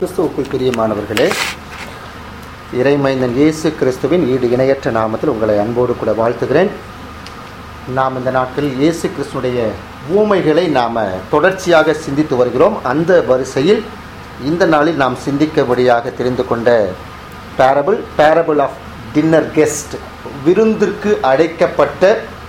கிறிஸ்துவுக்குள் பிரியமானவர்களே இறைமைந்தன் இயேசு கிறிஸ்துவின் ஈடு இணையற்ற நாமத்தில் உங்களை அன்போடு கூட வாழ்த்துகிறேன் நாம் இந்த நாட்களில் இயேசு கிறிஸ்துடைய ஊமைகளை நாம் தொடர்ச்சியாக சிந்தித்து வருகிறோம் அந்த வரிசையில் இந்த நாளில் நாம் சிந்திக்கபடியாக தெரிந்து கொண்ட parable parable of dinner guest விருந்திற்கு அழைக்கப்பட்ட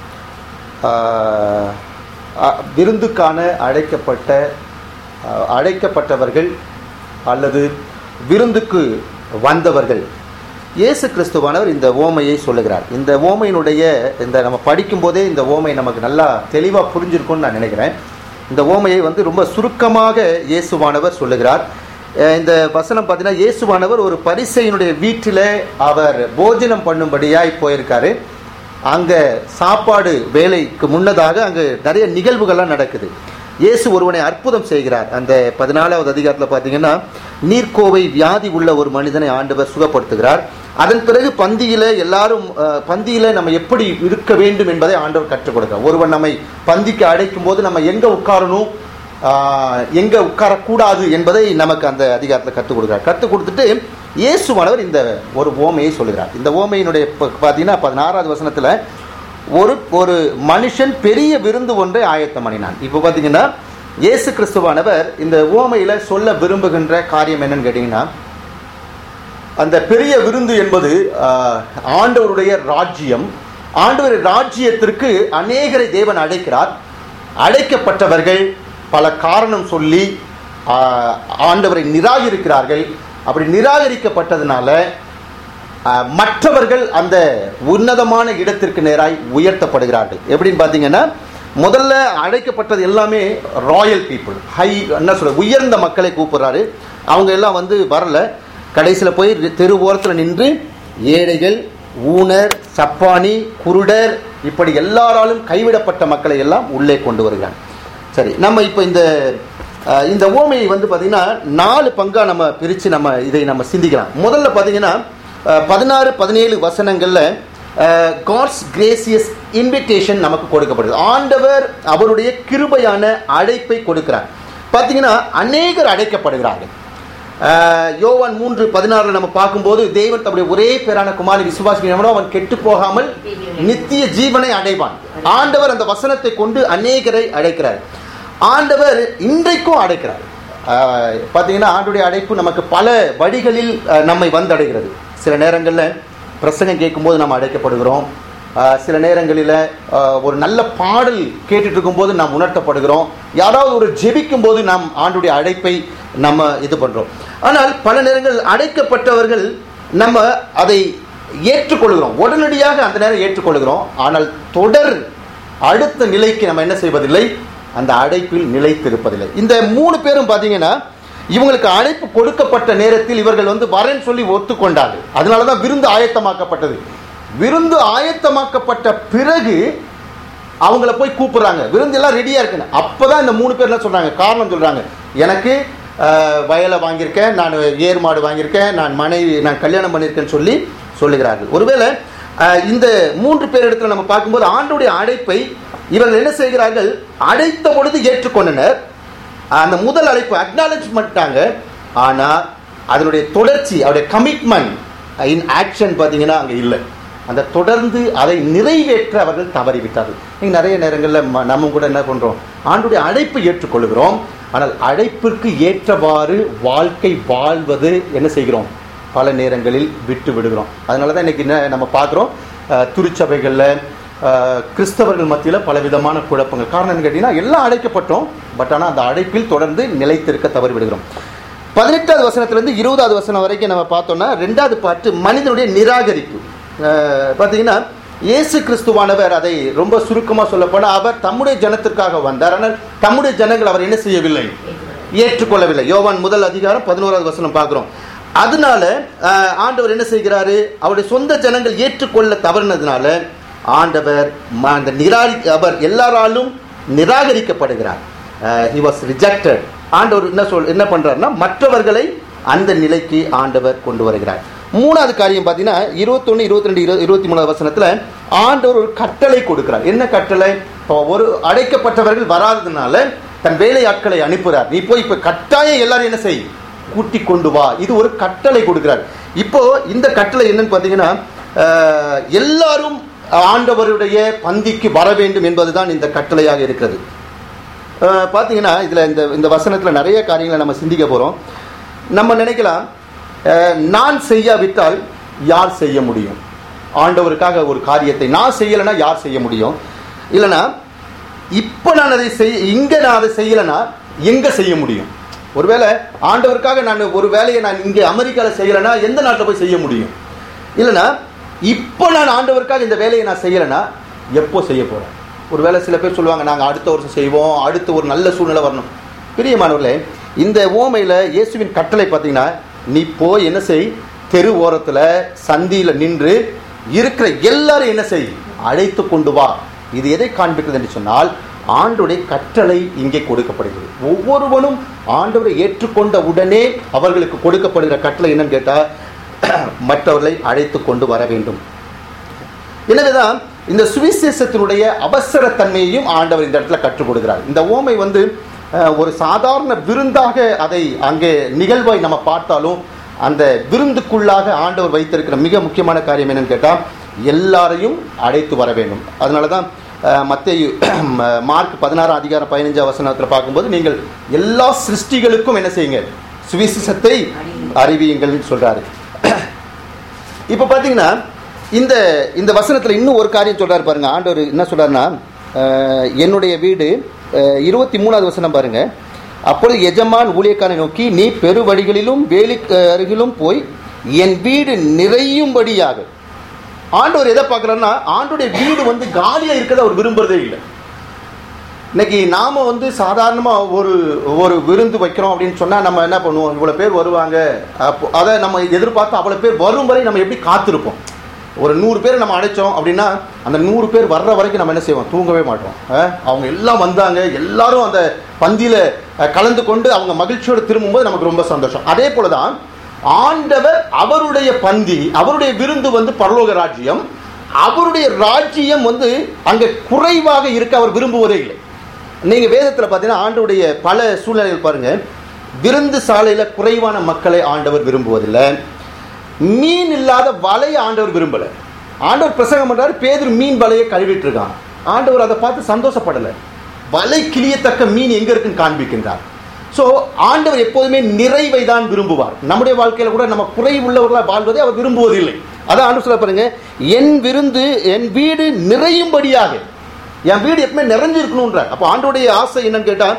ஆஹ், அ- விருந்துக்கான அழைக்கப்பட்ட ஆஹ், அழைக்கப்பட்டவர்கள் அல்லது விருந்துக்கு வந்தவர்கள் இயேசு கிறிஸ்துவானவர் இந்த ஓமையை சொல்லுகிறார் இந்த ஓமையினுடைய இந்த நம்ம படிக்கும்போதே இந்த ஓமை நமக்கு நல்லா தெளிவாக புரிஞ்சிருக்கும்னு நான் நினைக்கிறேன் இந்த ஓமையை வந்து ரொம்ப சுருக்கமாக இயேசுவானவர் சொல்லுகிறார் அஹ் இந்த வசனம் பார்த்தீங்கன்னா இயேசுவானவர் ஒரு பரிசையினுடைய வீட்டில் அவர் போஜனம் பண்ணும்படியாய் போயிருக்காரு அங்கே சாப்பாடு வேலைக்கு முன்னதாக அங்கே நிறைய நிகழ்வுகள்லாம் நடக்குது இயேசு ஒருவனை அற்புதம் செய்கிறார் அந்த பதினாலாவது அதிகாரத்தில் பார்த்தீங்கன்னா நீர்க்கோவை வியாதி உள்ள ஒரு மனிதனை ஆண்டவர் சுகப்படுத்துகிறார் அதன் பிறகு பந்தியில எல்லாரும் அஹ், பந்தியில நம்ம எப்படி இருக்க வேண்டும் என்பதை ஆண்டவர் கற்றுக் கொடுக்கிறார் ஒருவன் நம்மை பந்திக்கு அழைக்கும் போது நம்ம எங்க உட்காரணும் ஆஹ், எங்க உட்காரக்கூடாது என்பதை நமக்கு அந்த அதிகாரத்தில் கற்றுக் கொடுக்கிறார் கற்றுக் கொடுத்துட்டு இயேசுவானவர் இந்த ஒரு ஓமையை சொல்லுகிறார் இந்த ஓமையினுடைய ப- பார்த்தீங்கன்னா பதினாறாவது வசனத்துல ஒரு ஒரு மனுஷன் பெரிய விருந்து ஒன்றை ஆயத்தம் பண்ணினான் இப்போ பார்த்தீங்கன்னா இயேசு கிறிஸ்துவானவர் இந்த ஓமையில சொல்ல விரும்புகின்ற காரியம் என்னன்னு கேட்டீங்கன்னா அந்த பெரிய விருந்து என்பது ஆஹ், ஆண்டவருடைய ராஜ்யம் ஆண்டவர் ராஜ்யத்திற்கு அநேகரை தேவன் அழைக்கிறார் அழைக்கப்பட்டவர்கள் பல காரணம் சொல்லி ஆஹ், ஆண்டவரை நிராகரிக்கிறார்கள் அப்படி நிராகரிக்கப்பட்டதுனால ஆஹ், மற்றவர்கள் அந்த உன்னதமான இடத்திற்கு நேராய் உயர்த்தப்படுகிறார்கள் எப்படின்னு பார்த்தீங்கன்னா முதல்ல அழைக்கப்பட்டது எல்லாமே ராயல் பீப்புள் ஹை என்ன சொல்ற உயர்ந்த மக்களை கூப்பிடுறாரு அவங்க எல்லாம் வந்து வரல கடைசியில் போய் தெரு ஓரத்தில் நின்று ஏழைகள் ஊனர் சப்பானி குருடர் இப்படி எல்லாராலும் கைவிடப்பட்ட மக்களை எல்லாம் உள்ளே கொண்டு வருகிறாங்க சரி நம்ம இப்போ இந்த அஹ், இந்த ஓமையை வந்து பார்த்தீங்கன்னா நாலு பங்கா நம்ம பிரித்து நம்ம இதை நம்ம சிந்திக்கலாம் முதல்ல பார்த்தீங்கன்னா அஹ், பதினாறு பதினேழு வசனங்களில் காட்ஸ் கிரேசியஸ் இன்விடேஷன் நமக்கு கொடுக்கப்படுது ஆண்டவர் அவருடைய கிருபையான அழைப்பை கொடுக்கிறார் பார்த்தீங்கன்னா அநேகர் அழைக்கப்படுகிறார்கள் ஆஹ் யோவான் மூன்று பதினாறுல நம்ம பார்க்கும்போது தேவன் தம்முடைய ஒரே பேரான குமாரி விசுவாசிக்கிறவனோ அவன் கெட்டு போகாமல் நித்திய ஜீவனை அடைவான் ஆண்டவர் அந்த வசனத்தை கொண்டு அநேகரை அழைக்கிறார் ஆண்டவர் இன்றைக்கும் அழைக்கிறார் ஆஹ் பார்த்தீங்கன்னா ஆண்டுடைய அழைப்பு நமக்கு பல வழிகளில் ஆஹ் நம்மை வந்தடைகிறது சில நேரங்களில் பிரசங்கம் கேட்கும்போது நம்ம அழைக்கப்படுகிறோம் ஆஹ் சில நேரங்களில் ஆஹ் ஒரு நல்ல பாடல் கேட்டுட்டு இருக்கும்போது நாம் உணர்த்தப்படுகிறோம் யாராவது ஒரு ஜெபிக்கும் போது நாம் ஆண்டுடைய அழைப்பை நம்ம இது பண்றோம் ஆனால் பல நேரங்கள் அழைக்கப்பட்டவர்கள் நம்ம அதை ஏற்றுக்கொள்கிறோம் உடனடியாக அந்த நேரம் ஏற்றுக்கொள்கிறோம் ஆனால் தொடர் அடுத்த நிலைக்கு நம்ம என்ன செய்வதில்லை அந்த அழைப்பில் நிலைத்திருப்பதில்லை இந்த மூணு பேரும் பார்த்தீங்கன்னா இவங்களுக்கு அழைப்பு கொடுக்கப்பட்ட நேரத்தில் இவர்கள் வந்து வரேன்னு சொல்லி ஒத்துக்கொண்டார்கள் அதனால தான் விருந்து ஆயத்தமாக்கப்பட்டது விருந்து ஆயத்தமாக்கப்பட்ட பிறகு அவங்கள போய் கூப்பிடுறாங்க விருந்து எல்லாம் ரெடியா இருக்குன்னு அப்பதான் இந்த மூணு பேர்லாம் சொல்றாங்க காரணம் சொல்றாங்க எனக்கு அஹ், வயலை வாங்கியிருக்கேன் நான் ஏர் மாடு வாங்கியிருக்கேன் நான் மனைவி நான் கல்யாணம் பண்ணியிருக்கேன்னு சொல்லி சொல்லுகிறார்கள் ஒருவேளை அஹ், இந்த மூன்று பேர் இடத்துல நம்ம பார்க்கும்போது ஆண்டுடைய அழைப்பை இவர்கள் என்ன செய்கிறார்கள் அழைத்த பொழுது ஏற்றுக்கொண்டனர் அந்த முதல் அழைப்பு அக்னாலேஜ் பண்ணிட்டாங்க ஆனால் அதனுடைய தொடர்ச்சி அவருடைய கமிட்மெண்ட் இன் ஆக்ஷன் பார்த்தீங்கன்னா அங்கே இல்லை அந்த தொடர்ந்து அதை நிறைவேற்ற அவர்கள் தவறிவிட்டார்கள் நீங்கள் நிறைய நேரங்களில் ம- நம்ம கூட என்ன பண்ணுறோம் ஆண்டுடைய அழைப்பை ஏற்றுக்கொள்கிறோம் ஆனால் அழைப்பிற்கு ஏற்றவாறு வாழ்க்கை வாழ்வது என்ன செய்கிறோம் பல நேரங்களில் விட்டு விடுகிறோம் அதனால தான் இன்னைக்கு என்ன நம்ம பார்க்குறோம் திருச்சபைகளில் அஹ், கிறிஸ்தவர்கள் மத்தியில் பலவிதமான குழப்பங்கள் காரணம் என்ன கேட்டீங்கன்னா எல்லாம் அழைக்கப்பட்டோம் பட் ஆனால் அந்த அழைப்பில் தொடர்ந்து நிலைத்திருக்க தவறி விடுகிறோம் பதினெட்டாவது வசனத்திலிருந்து இருபதாவது வசனம் வரைக்கும் நம்ம பார்த்தோம்னா ரெண்டாவது பாட்டு மனிதனுடைய நிராகரிப்பு அஹ், பார்த்தீங்கன்னா இயேசு கிறிஸ்துவானவர் அதை ரொம்ப சுருக்கமாக சொல்லப்போனால் அவர் தம்முடைய ஜனத்திற்காக வந்தார் ஆனால் தம்முடைய ஜனங்கள் அவர் என்ன செய்யவில்லை ஏற்றுக்கொள்ளவில்லை யோவான் முதல் அதிகாரம் பதினோராவது வசனம் பார்க்குறோம் அதனால அஹ், ஆண்டவர் என்ன செய்கிறாரு அவருடைய சொந்த ஜனங்கள் ஏற்றுக்கொள்ள தவறினதுனால ஆண்டவர் ம- அந்த நிராகரி அவர் எல்லாராலும் நிராகரிக்கப்படுகிறார் ஹி வாஸ் ரிஜெக்டட் ஆண்டவர் என்ன சொல் என்ன பண்றாருன்னா மற்றவர்களை அந்த நிலைக்கு ஆண்டவர் கொண்டு வருகிறார் மூணாவது காரியம் பார்த்தீங்கன்னா இருபத்தொன்று இருபத்தி ரெண்டு இரு இருபத்தி மூணாவது வசனத்தில் ஆண்டவர் ஒரு கட்டளை கொடுக்கிறார் என்ன கட்டளை இப்போ ஒரு அடைக்கப்பட்டவர்கள் வராததுனால தன் வேலையாட்களை அனுப்புகிறார் நீ போய் இப்போ கட்டாயம் எல்லாரும் என்ன செய் கூட்டி கொண்டு வா இது ஒரு கட்டளை கொடுக்கிறார் இப்போ இந்த கட்டளை என்னன்னு பார்த்தீங்கன்னா அஹ், எல்லாரும் ஆண்டவருடைய பந்திக்கு வர வேண்டும் என்பதுதான் இந்த கட்டளையாக இருக்கிறது அஹ், பார்த்தீங்கன்னா இதில் இந்த இந்த வசனத்தில் நிறைய காரியங்களை நம்ம சிந்திக்க போகிறோம் நம்ம நினைக்கலாம் அஹ், நான் செய்யாவிட்டால் யார் செய்ய முடியும் ஆண்டவருக்காக ஒரு காரியத்தை நான் செய்யலைன்னா யார் செய்ய முடியும் இல்லைன்னா இப்போ நான் அதை செய் இங்கே நான் அதை செய்யலைன்னா எங்கே செய்ய முடியும் ஒருவேளை ஆண்டவருக்காக நான் ஒரு வேலையை நான் இங்கே அமெரிக்காவில் செய்யலைன்னா எந்த நாட்டில் போய் செய்ய முடியும் இல்லைன்னா இப்போ நான் ஆண்டவருக்காக இந்த வேலையை நான் செய்யலைன்னா எப்போ செய்ய போகிறேன் ஒருவேளை சில பேர் சொல்லுவாங்க நாங்கள் அடுத்த வருஷம் செய்வோம் அடுத்து ஒரு நல்ல சூழ்நிலை வரணும் பிரியமானவர்களே இந்த ஓமையில் இயேசுவின் கட்டளை பார்த்தீங்கன்னா நீ போய் என்ன செய் தெரு ஓரத்தில் சந்தியில் நின்று இருக்கிற எல்லாரும் என்ன செய் அழைத்து கொண்டு வா இது எதை காண்பிக்கிறது என்று சொன்னால் ஆண்டுடைய கட்டளை இங்கே கொடுக்கப்படுகிறது ஒவ்வொருவனும் ஆண்டவரை ஏற்றுக்கொண்ட உடனே அவர்களுக்கு கொடுக்கப்படுகிற கட்டளை என்னன்னு கேட்டால் மற்றவர்களை அழைத்து கொண்டு வர வேண்டும் எனவேதான் இந்த சுவிசேஷத்தினுடைய அவசரத்தன்மையையும் ஆண்டவர் இந்த இடத்துல கற்றுக் கொடுக்கிறார் இந்த ஓமை வந்து அஹ், ஒரு சாதாரண விருந்தாக அதை அங்கே நிகழ்வை நம்ம பார்த்தாலும் அந்த விருந்துக்குள்ளாக ஆண்டவர் வைத்திருக்கிற மிக முக்கியமான காரியம் என்னன்னு கேட்டால் எல்லாரையும் அழைத்து வர வேண்டும் அதனால தான் மத்திய மார்க் பதினாறாம் அதிகாரம் பதினஞ்சாம் வசனத்தில் பார்க்கும்போது நீங்கள் எல்லா சிருஷ்டிகளுக்கும் என்ன செய்யுங்க சுவிசேஷத்தை அறிவியுங்கள்னு சொல்றாரு இப்போ பார்த்தீங்கன்னா இந்த இந்த வசனத்தில் இன்னும் ஒரு காரியம் சொல்றாரு பாருங்க ஆண்டவர் என்ன சொல்றாருன்னா அஹ், என்னுடைய வீடு இருபத்தி மூணாவது வசனம் பாருங்க அப்பொழுது எஜமான் ஊழியக்காரனை நோக்கி நீ பெருவழிகளிலும் வேலி அருகிலும் போய் என் வீடு நிறையும்படியாக ஆண்டவர் எதை பார்க்குறாருன்னா ஆண்டோடைய வீடு வந்து காலியாக இருக்கிறத அவர் விரும்புறதே இல்லை இன்னைக்கு நாம வந்து சாதாரணமா ஒரு ஒரு விருந்து வைக்கிறோம் அப்படின்னு சொன்னா நம்ம என்ன பண்ணுவோம் இவ்வளவு பேர் வருவாங்க அப்போ அதை நம்ம எதிர்பார்த்து அவ்வளவு பேர் வரும் வரை நம்ம எப்படி காத்திருப்போம் ஒரு நூறு பேர் நம்ம அழைச்சோம் அப்படின்னா அந்த நூறு பேர் வர்ற வரைக்கும் நம்ம என்ன செய்வோம் தூங்கவே மாட்டோம் அஹ், அவங்க எல்லாம் வந்தாங்க எல்லாரும் அந்த பந்தியில அஹ், கலந்து கொண்டு அவங்க மகிழ்ச்சியோடு திரும்பும்போது நமக்கு ரொம்ப சந்தோஷம் அதே போலதான் ஆண்டவர் அவருடைய பந்தி அவருடைய விருந்து வந்து பரலோக ராஜ்யம் அவருடைய ராஜ்யம் வந்து அங்க குறைவாக இருக்க அவர் விரும்புவதே இல்லை நீங்க வேதத்துல பார்த்தீங்கன்னா ஆண்டவருடைய பல சூழ்நிலைகள் பாருங்க விருந்து சாலையில குறைவான மக்களை ஆண்டவர் விரும்புவதில்லை மீன் இல்லாத வலையை ஆண்டவர் விரும்பல ஆண்டவர் பிரசங்கம் பண்றாரு பேதர் மீன் வலையை கழுவிட்டு இருக்கான் ஆண்டவர் அதை பார்த்து சந்தோஷப்படலை வலை கிளியத்தக்க மீன் எங்க இருக்குன்னு காண்பிக்கின்றார் ஸோ ஆண்டவர் எப்போதுமே நிறைவை தான் விரும்புவார் நம்முடைய வாழ்க்கையில கூட நம்ம குறை உள்ளவர்களாக வாழ்வதை அவர் விரும்புவதில்லை அதான் ஆண்டு சொல்ல பாருங்க என் விருந்து என் வீடு நிறையும்படியாக என் வீடு எப்பவுமே நிறைஞ்சிருக்கணுன்றார் அப்போ ஆண்டோடைய ஆசை என்னன்னு கேட்டால்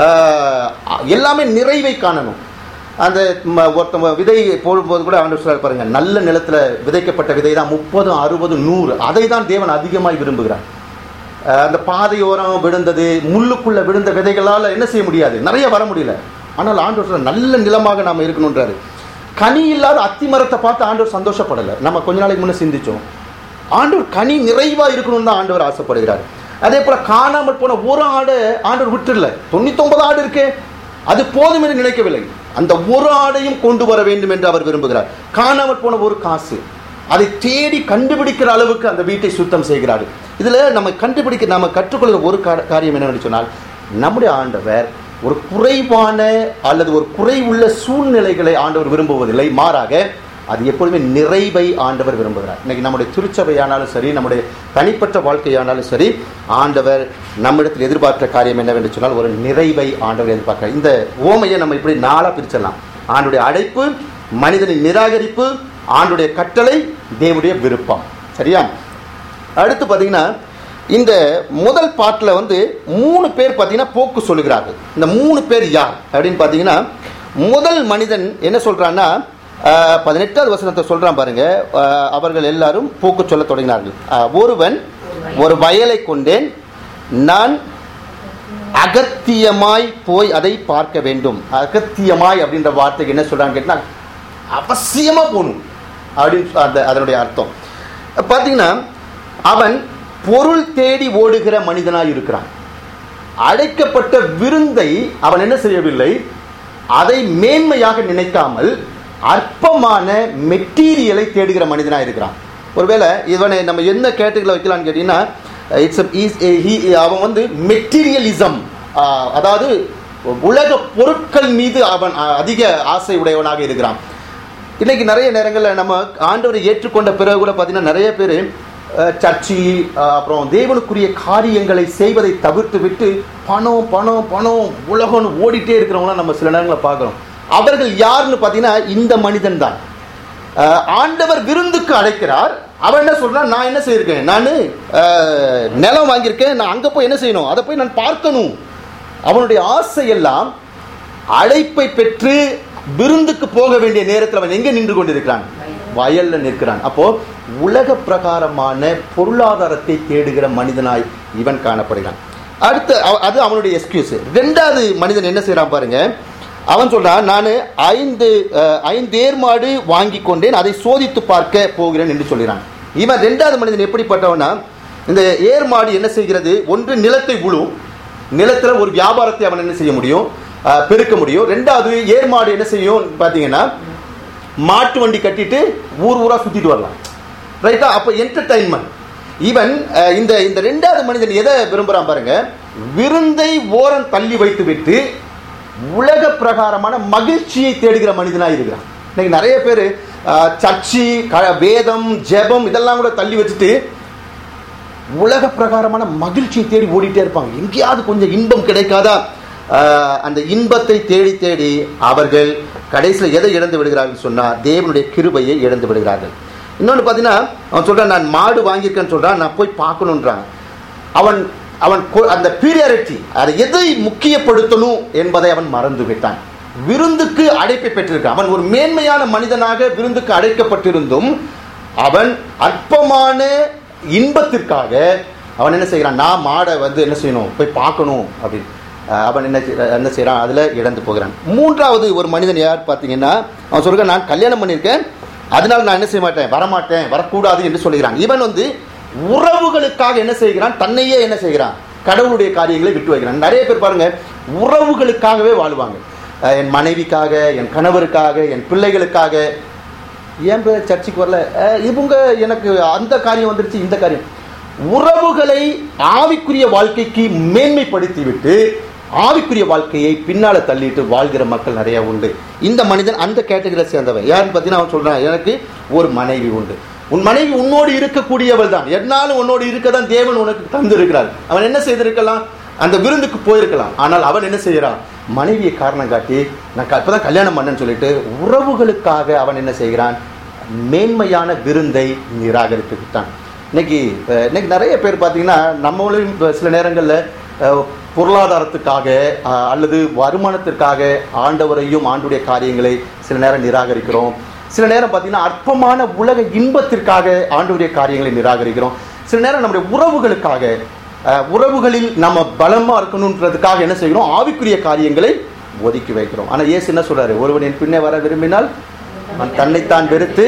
எல்லாமே நிறைவை காணணும் அந்த ம- ஒருத்தவங்க விதை போடும்போது கூட ஆண்டு சொல்றாரு பாருங்க நல்ல நிலத்துல விதைக்கப்பட்ட விதை தான் முப்பது அறுபது நூறு அதை தான் தேவன் அதிகமாய் விரும்புகிறார் அஹ் அந்த பாதையோரம் விழுந்தது முள்ளுக்குள்ள விழுந்த விதைகளால் என்ன செய்ய முடியாது நிறைய வர முடியல ஆனால் ஆண்டவர் சொல்ற நல்ல நிலமாக நாம் இருக்கணுன்றாரு கனி இல்லாத அத்தி மரத்தை பார்த்து ஆண்டவர் சந்தோஷப்படலை நம்ம கொஞ்ச நாளைக்கு முன்னே சிந்திச்சோம் ஆண்டவர் கனி நிறைவா இருக்கணும்னு தான் ஆண்டவர் ஆசைப்படுகிறார் அதே போல காணாமல் போன ஒரு ஆடு ஆண்டவர் விட்டுறல தொண்ணூத்தொன்பது ஆடு இருக்கே அது போதும் என்று நினைக்கவில்லை அந்த ஒரு ஆடையும் கொண்டு வர வேண்டும் என்று அவர் விரும்புகிறார் காணாமல் போன ஒரு காசு அதை தேடி கண்டுபிடிக்கிற அளவுக்கு அந்த வீட்டை சுத்தம் செய்கிறார் இதுல நம்ம கண்டுபிடிக்க நாம கற்றுக்கொள்கிற ஒரு கா- காரியம் என்னன்னு சொன்னால் நம்முடைய ஆண்டவர் ஒரு குறைவான அல்லது ஒரு குறைவுள்ள சூழ்நிலைகளை ஆண்டவர் விரும்புவதில்லை மாறாக அது எப்பொழுதுமே நிறைவை ஆண்டவர் விரும்புகிறார் இன்னைக்கு நம்முடைய திருச்சபையானாலும் சரி நம்முடைய தனிப்பட்ட வாழ்க்கையானாலும் சரி ஆண்டவர் நம்மிடத்தில் எதிர்பார்க்கிற காரியம் என்னவென்று சொன்னால் ஒரு நிறைவை ஆண்டவர் எதிர்பார்க்கிறார் இந்த ஓமையை நம்ம இப்படி நாளாக பிரிச்சிடலாம் ஆண்டுடைய அழைப்பு மனிதனின் நிராகரிப்பு ஆண்டுடைய கட்டளை தேவனுடைய விருப்பம் சரியா அடுத்து பார்த்தீங்கன்னா இந்த முதல் பாட்டில் வந்து மூணு பேர் பார்த்தீங்கன்னா போக்கு சொல்லுகிறார்கள் இந்த மூணு பேர் யார் அப்படின்னு பார்த்தீங்கன்னா முதல் மனிதன் என்ன சொல்றான்னா ஆஹ், பதினெட்டாவது வசனத்தை சொல்றான் பாருங்க ஆஹ், அவர்கள் எல்லாரும் போக்கு சொல்ல தொடங்கினார்கள் ஆஹ், ஒருவன் ஒரு வயலை கொண்டேன் நான் அகத்தியமாய் போய் அதை பார்க்க வேண்டும் அகத்தியமாய் அப்படின்ற வார்த்தைக்கு என்ன சொல்றான்னு கேட்டா அவசியமா போகணும் அப்படின்னு சொ- அந்த அதனுடைய அர்த்தம் பார்த்தீங்கன்னா அவன் பொருள் தேடி ஓடுகிற மனிதனாய் இருக்கிறான் அழைக்கப்பட்ட விருந்தை அவன் என்ன செய்யவில்லை அதை மேன்மையாக நினைக்காமல் அற்பமான மெட்டீரியலை தேடுகிற மனிதனாக இருக்கிறான் ஒருவேளை இவனை நம்ம என்ன கேட்டகரியில் வைக்கலாம்னு கேட்டீங்கன்னா இட்ஸ் அவன் வந்து மெட்டீரியலிசம் அதாவது உலக பொருட்கள் மீது அவன் அ- அதிக ஆசை உடையவனாக இருக்கிறான் இன்னைக்கு நிறைய நேரங்களில் நம்ம ஆண்டவரை ஏற்றுக்கொண்ட பிறகு கூட பார்த்தீங்கன்னா நிறைய பேர் சர்ச்சி அஹ், அப்புறம் தேவனுக்குரிய காரியங்களை செய்வதை தவிர்த்து விட்டு பணம் பணம் பணம் உலகம்னு ஓடிட்டே இருக்கிறவங்களாம் நம்ம சில நேரங்களில் பார்க்குறோம் அவர்கள் யாருன்னு பார்த்தீங்கன்னா இந்த மனிதன் தான் அஹ், ஆண்டவர் விருந்துக்கு அழைக்கிறார் அவன் என்ன சொல்றான் நான் என்ன செய்யிருக்கேன் நான் நிலம் வாங்கியிருக்கேன் நான் அங்கே போய் என்ன செய்யணும் அதை போய் நான் பார்க்கணும் அவனுடைய ஆசையெல்லாம் அழைப்பை பெற்று விருந்துக்கு போக வேண்டிய நேரத்தில் அவன் எங்கே நின்று கொண்டிருக்கிறான் வயல்ல நிற்கிறான் அப்போ உலக பிரகாரமான பொருளாதாரத்தை தேடுகிற மனிதனாய் இவன் காணப்படுகிறான் அடுத்து அவ- அது அவனுடைய எக்ஸ்கியூஸ் ரெண்டாவது மனிதன் என்ன செய்றான் பாருங்க அவன் சொல்றான் நான் ஐந்து அஹ், ஐந்து ஏர் மாடு வாங்கி கொண்டேன் அதை சோதித்து பார்க்க போகிறேன் என்று சொல்கிறான் இவன் ரெண்டாவது மனிதன் எப்படிப்பட்டவனா இந்த ஏர் மாடு என்ன செய்கிறது ஒன்று நிலத்தை உழும் நிலத்துல ஒரு வியாபாரத்தை அவன் என்ன செய்ய முடியும் அஹ், பெருக்க முடியும் ரெண்டாவது ஏர் மாடு என்ன செய்யும் பார்த்தீங்கன்னா மாட்டு வண்டி கட்டிட்டு ஊர் ஊரா சுத்திட்டு வரலாம் ரைட்டா அப்போ என்டர்டைன்மெண்ட் ஈவன் இந்த இந்த ரெண்டாவது மனிதன் எதை விரும்புறான் பாருங்க விருந்தை ஓரம் தள்ளி வைத்து விட்டு உலக பிரகாரமான மகிழ்ச்சியை தேடுகிற மனிதனா இருக்கிறான் இன்னைக்கு நிறைய பேர் சர்ச்சி க- வேதம் ஜெபம் இதெல்லாம் கூட தள்ளி வச்சுட்டு உலக பிரகாரமான மகிழ்ச்சியை தேடி ஓடிட்டே இருப்பாங்க எங்கேயாவது கொஞ்சம் இன்பம் கிடைக்காதா ஆஹ் அந்த இன்பத்தை தேடி தேடி அவர்கள் கடைசியில் எதை இழந்து விடுகிறார்கள் சொன்னா தேவனுடைய கிருபையை இழந்து விடுகிறார்கள் இன்னொன்று பார்த்தீங்கன்னா அவன் சொல்றான் நான் மாடு வாங்கியிருக்கேன்னு சொல்றான் நான் போய் பார்க்கணுன்றான் அவன் அவன் கொ- அந்த பீரியாரிட்டி அதை எதை முக்கியப்படுத்தணும் என்பதை அவன் மறந்து விட்டான் விருந்துக்கு அழைப்பை பெற்றிருக்கான் அவன் ஒரு மேன்மையான மனிதனாக விருந்துக்கு அழைக்கப்பட்டிருந்தும் அவன் அற்பமான இன்பத்திற்காக அவன் என்ன செய்கிறான் நான் மாடை வந்து என்ன செய்யணும் போய் பார்க்கணும் அப்படின்னு அஹ் அவன் என்ன செய்- என்ன செய்கிறான் அதில் இழந்து போகிறான் மூன்றாவது ஒரு மனிதன் யார் பார்த்தீங்கன்னா அவன் சொல்கிறான் நான் கல்யாணம் பண்ணியிருக்கேன் அதனால நான் என்ன செய்ய மாட்டேன் வரமாட்டேன் வரக்கூடாது என்று சொல்கிறான் இவன் வந்து உறவுகளுக்காக என்ன செய்கிறான் தன்னையே என்ன செய்கிறான் கடவுளுடைய காரியங்களை விட்டு வைக்கிறான் நிறைய பேர் பாருங்க உறவுகளுக்காகவே வாழ்வாங்க அஹ் என் மனைவிக்காக என் கணவருக்காக என் பிள்ளைகளுக்காக ஏன் பே- சர்ச்சுக்கு வரல அஹ் இவங்க எனக்கு அந்த காரியம் வந்துருச்சு இந்த காரியம் உறவுகளை ஆவிக்குரிய வாழ்க்கைக்கு மேன்மைப்படுத்தி விட்டு ஆவிக்குரிய வாழ்க்கையை பின்னால தள்ளிட்டு வாழ்கிற மக்கள் நிறைய உண்டு இந்த மனிதன் அந்த கேட்டகரியை சேர்ந்தவன் யாருன்னு பார்த்தீங்கன்னா அவன் சொல்றான் எனக்கு ஒரு மனைவி உண்டு உன் மனைவி உன்னோடு இருக்கக்கூடியவள் தான் என்னாலும் உன்னோடு இருக்க தான் தேவன் உனக்கு தந்திருக்கிறார் அவன் என்ன செய்திருக்கலாம் அந்த விருந்துக்கு போயிருக்கலாம் ஆனால் அவன் என்ன செய்கிறான் மனைவியை காரணம் காட்டி நான் க- இப்பதான் கல்யாணம் பண்ணேன்னு சொல்லிட்டு உறவுகளுக்காக அவன் என்ன செய்கிறான் மேன்மையான விருந்தை நிராகரித்து விட்டான் இன்னைக்கு அஹ், இன்னைக்கு நிறைய பேர் பார்த்தீங்கன்னா நம்மளும் இப்ப சில நேரங்களில் பொருளாதாரத்துக்காக அஹ், அல்லது வருமானத்திற்காக ஆண்டவரையும் ஆண்டுடைய காரியங்களை சில நேரம் நிராகரிக்கிறோம் சில நேரம் பார்த்தீங்கன்னா அற்பமான உலக இன்பத்திற்காக ஆண்டுடைய காரியங்களை நிராகரிக்கிறோம் சில நேரம் நம்முடைய உறவுகளுக்காக அஹ், உறவுகளில் நம்ம பலமா இருக்கணுன்றதுக்காக என்ன செய்கிறோம் ஆவிக்குரிய காரியங்களை ஒதுக்கி வைக்கிறோம் ஆனா இயேசு என்ன சொல்றாரு ஒருவன் என் பின்னே வர விரும்பினால் அவன் தன்னைத்தான் வெறுத்து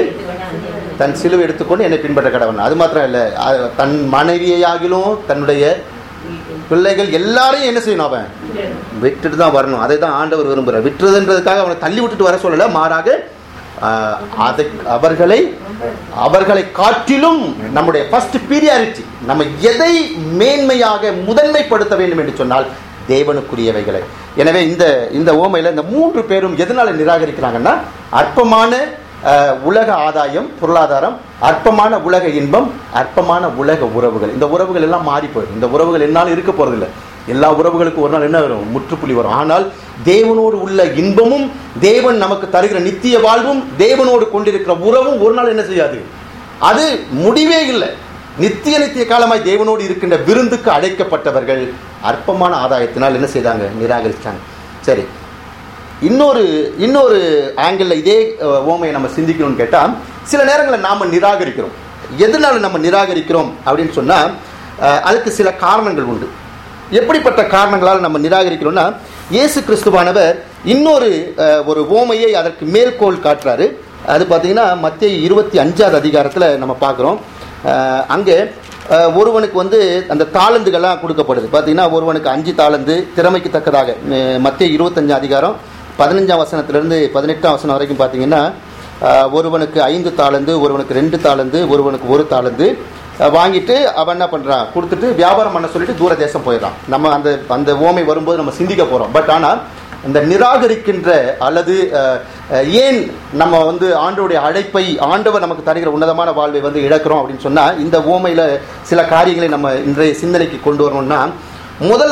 தன் சிலுவை எடுத்துக்கொண்டு என்னை பின்பற்ற கடவன் அது மாத்திரம் இல்லை அஹ், தன் மனைவியாகிலும் தன்னுடைய பிள்ளைகள் எல்லாரையும் என்ன செய்யணும் அவன் விட்டுட்டு தான் வரணும் அதை தான் ஆண்டவர் விரும்புகிறார் விட்டுறதுன்றதுக்காக அவனை தள்ளி விட்டுட்டு வர சொல்லல மாறாக ஆஹ், அதை அவர்களை அவர்களை காட்டிலும் நம்முடைய ஃபர்ஸ்ட் பீரியாரிட்டி நம்ம எதை மேன்மையாக முதன்மைப்படுத்த வேண்டும் என்று சொன்னால் தேவனுக்குரியவைகளை எனவே இந்த இந்த ஓமையில இந்த மூன்று பேரும் எதனால நிராகரிக்கிறாங்கன்னா அற்பமான ஆஹ், உலக ஆதாயம் பொருளாதாரம் அற்பமான உலக இன்பம் அற்பமான உலக உறவுகள் இந்த உறவுகள் எல்லாம் மாறி போயிடும் இந்த உறவுகள் என்னால் இருக்க போறதில்லை எல்லா உறவுகளுக்கும் ஒரு நாள் என்ன வரும் முற்றுப்புள்ளி வரும் ஆனால் தேவனோடு உள்ள இன்பமும் தேவன் நமக்கு தருகிற நித்திய வாழ்வும் தேவனோடு கொண்டிருக்கிற உறவும் ஒரு நாள் என்ன செய்யாது அது முடிவே இல்லை நித்திய நித்திய காலமாய் தேவனோடு இருக்கின்ற விருந்துக்கு அழைக்கப்பட்டவர்கள் அற்பமான ஆதாயத்தினால் என்ன செய்தாங்க நிராகரிச்சாங்க சரி இன்னொரு இன்னொரு ஆங்கிளில் இதே அஹ், ஓமையை நம்ம சிந்திக்கணும்னு கேட்டால் சில நேரங்களில் நாம் நிராகரிக்கிறோம் எதனால நம்ம நிராகரிக்கிறோம் அப்படின்னு சொன்னால் அதுக்கு சில காரணங்கள் உண்டு எப்படிப்பட்ட காரணங்களால் நம்ம நிராகரிக்கிறோம்னா இயேசு கிறிஸ்துவானவர் இன்னொரு அஹ், ஒரு ஓமையை அதற்கு மேற்கோள் காட்டுறாரு அது பார்த்தீங்கன்னா மத்திய இருபத்தி அஞ்சாவது அதிகாரத்தில் நம்ம பார்க்குறோம் அங்கே அஹ், ஒருவனுக்கு வந்து அந்த தாளந்துகள்லாம் கொடுக்கப்படுது பார்த்தீங்கன்னா ஒருவனுக்கு அஞ்சு தாளந்து திறமைக்கு தக்கதாக அஹ், மத்திய இருபத்தஞ்சாம் அதிகாரம் பதினஞ்சாம் வசனத்திலிருந்து பதினெட்டாம் வசனம் வரைக்கும் பார்த்தீங்கன்னா அஹ், ஒருவனுக்கு ஐந்து தாளந்து ஒருவனுக்கு ரெண்டு தாளந்து ஒருவனுக்கு ஒரு தாளந்து அஹ், வாங்கிட்டு அவன் என்ன பண்றான் கொடுத்துட்டு வியாபாரம் பண்ண சொல்லிட்டு தூர தேசம் போயிடறான் நம்ம அந்த அந்த ஓமை வரும்போது நம்ம சிந்திக்க போறோம் பட் ஆனால் இந்த நிராகரிக்கின்ற அல்லது அஹ், அஹ், ஏன் நம்ம வந்து ஆண்டவருடைய அழைப்பை ஆண்டவர் நமக்கு தருகிற உன்னதமான வாழ்வை வந்து இழக்கிறோம் அப்படின்னு சொன்னா இந்த ஓமையில சில காரியங்களை நம்ம இன்றைய சிந்தனைக்கு கொண்டு வரணும்னா முதல்ல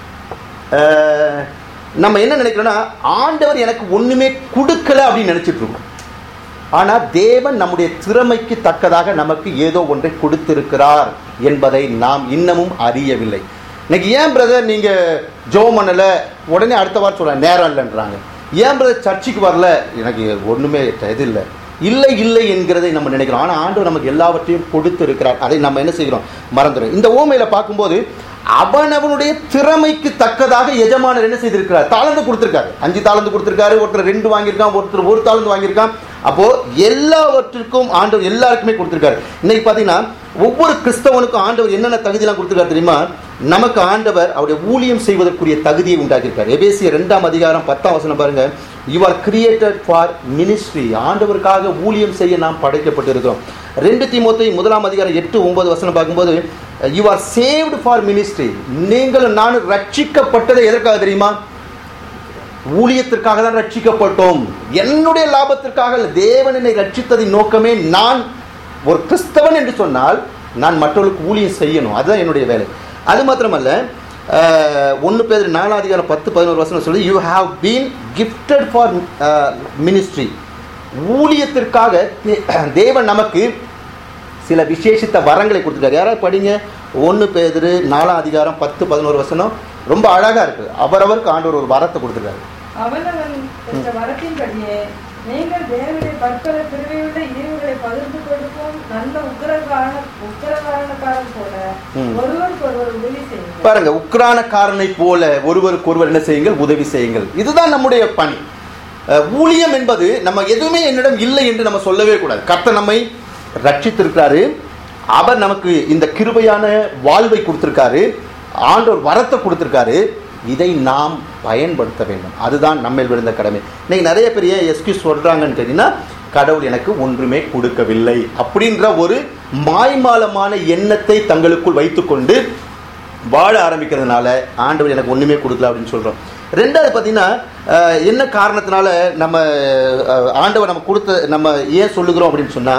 அஹ், நம்ம என்ன நினைக்கிறோம்னா ஆண்டவர் எனக்கு ஒண்ணுமே கொடுக்கல அப்படின்னு நினைச்சிட்டு இருக்கோம் ஆனா தேவன் நம்முடைய திறமைக்கு தக்கதாக நமக்கு ஏதோ ஒன்றை கொடுத்திருக்கிறார் என்பதை நாம் இன்னமும் அறியவில்லை இன்னைக்கு ஏன் பிரதர் நீங்க ஜோம் பண்ணல உடனே அடுத்த வாரம் சொல்ல நேரம் இல்லைன்றாங்க ஏன் பிரதர் சர்ச்சுக்கு வரல எனக்கு ஒண்ணுமே இது இல்லை இல்லை இல்லை என்கிறதை நம்ம நினைக்கிறோம் ஆனா ஆண்டவர் நமக்கு எல்லாவற்றையும் கொடுத்து இருக்கிறார் அதை நம்ம என்ன செய்கிறோம் மறந்துடும் இந்த ஓமையில பார்க்கும்போது அவனவனுடைய திறமைக்கு தக்கதாக எஜமானர் என்ன செய்திருக்கிறார் தாளந்து கொடுத்திருக்காரு அஞ்சு தாளந்து கொடுத்திருக்காரு ஒருத்தர் ரெண்டு வாங்கியிருக்கான் ஒருத்தர் ஒரு தாளந்து வாங்கியிருக்கான் அப்போ எல்லாவற்றிற்கும் ஆண்டவர் எல்லாருக்குமே கொடுத்திருக்காரு இன்னைக்கு பாத்தீங்கன்னா ஒவ்வொரு கிறிஸ்தவனுக்கும் ஆண்டவர் என்னென்ன தகுதியெல்லாம் கொடுத்திருக்காரு தெரியுமா நமக்கு ஆண்டவர் அவருடைய ஊழியம் செய்வதற்குரிய தகுதியை உண்டாக்கியிருக்காரு எபேசிய ரெண்டாம் அதிகாரம் பத்தாம் வசனம் பாருங்க you are created for ministry ஆண்டவருக்காக ஊழியம் செய்ய நாம் படைக்கப்பட்டிருக்கிறோம் ரெண்டு தீமோத்தை முதலாம் அதிகாரம் எட்டு ஒன்பது வசனம் பார்க்கும்போது you are saved for ministry நீங்கள் நானும் ரட்சிக்கப்பட்டதை எதற்காக தெரியுமா ஊழியத்திற்காக தான் ரட்சிக்கப்பட்டோம் என்னுடைய லாபத்திற்காக அல்ல. தேவன் என்னை ரட்சித்ததின் நோக்கமே நான் ஒரு கிறிஸ்தவன் என்று சொன்னால் நான் மற்றவர்களுக்கு ஊழியம் செய்யணும் அதுதான் என்னுடைய வேலை அது மாத்திரமல்ல ஒன்று பேர் நாலாம் அதிகாரம் பத்து பதினோரு வசனம் சொல்லி you have been gifted for ministry ஊழியத்திற்காக தே- தேவன் நமக்கு சில விசேஷித்த வரங்களை கொடுத்துருக்காரு யாராவது படிங்க ஒன்று பேர் நாலாம் அதிகாரம் பத்து பதினோரு வசனம் ரொம்ப அழகா இருக்கு அவரவருக்கு ஆண்டவர் ஒரு வரத்தை கொடுத்துருக்காரு அவனவன் பெற்ற வரத்தின்படியே நீங்கள் தேவனுடைய பற்பல பிரிவையுள்ள ஈவுகளை பகிர்ந்து கொடுக்கும் நல்ல உக்கிரகாரண உக்கிரகாரணக்காரன் போல ம். ஒருவருக்கு ஒருவர் உதவி செய்யுங்கள் பாருங்க உக்ரானக்காரனை போல ஒருவருக்கு ஒருவர் என்ன செய்யுங்கள் உதவி செய்யுங்கள் இதுதான் நம்முடைய பணி அஹ், ஊழியம் என்பது நம்ம எதுவுமே என்னிடம் இல்லை என்று நம்ம சொல்லவே கூடாது கர்த்தர் நம்மை ரட்சித்திருக்கிறாரு அவர் நமக்கு இந்த கிருபையான வாழ்வை கொடுத்திருக்காரு ஆண்டவர் வரத்தை கொடுத்திருக்காரு இதை நாம் பயன்படுத்த வேண்டும் அதுதான் நம்ம விழுந்த கடமை இன்னைக்கு நிறைய பேர் ஏன் எஸ்கியூஸ் சொல்றாங்கன்னு கேட்டீங்கன்னா கடவுள் எனக்கு ஒன்றுமே கொடுக்கவில்லை அப்படின்ற ஒரு மாய்மாலமான எண்ணத்தை தங்களுக்குள் வைத்துக்கொண்டு வாழ ஆரம்பிக்கிறதுனால ஆண்டவர் எனக்கு ஒண்ணுமே கொடுக்கல அப்படின்னு சொல்றோம் ரெண்டாவது பார்த்தீங்கன்னா அஹ், என்ன காரணத்தினால நம்ம அஹ், ஆண்டவர் நம்ம கொடுத்த நம்ம ஏன் சொல்லுகிறோம் அப்படின்னு சொன்னா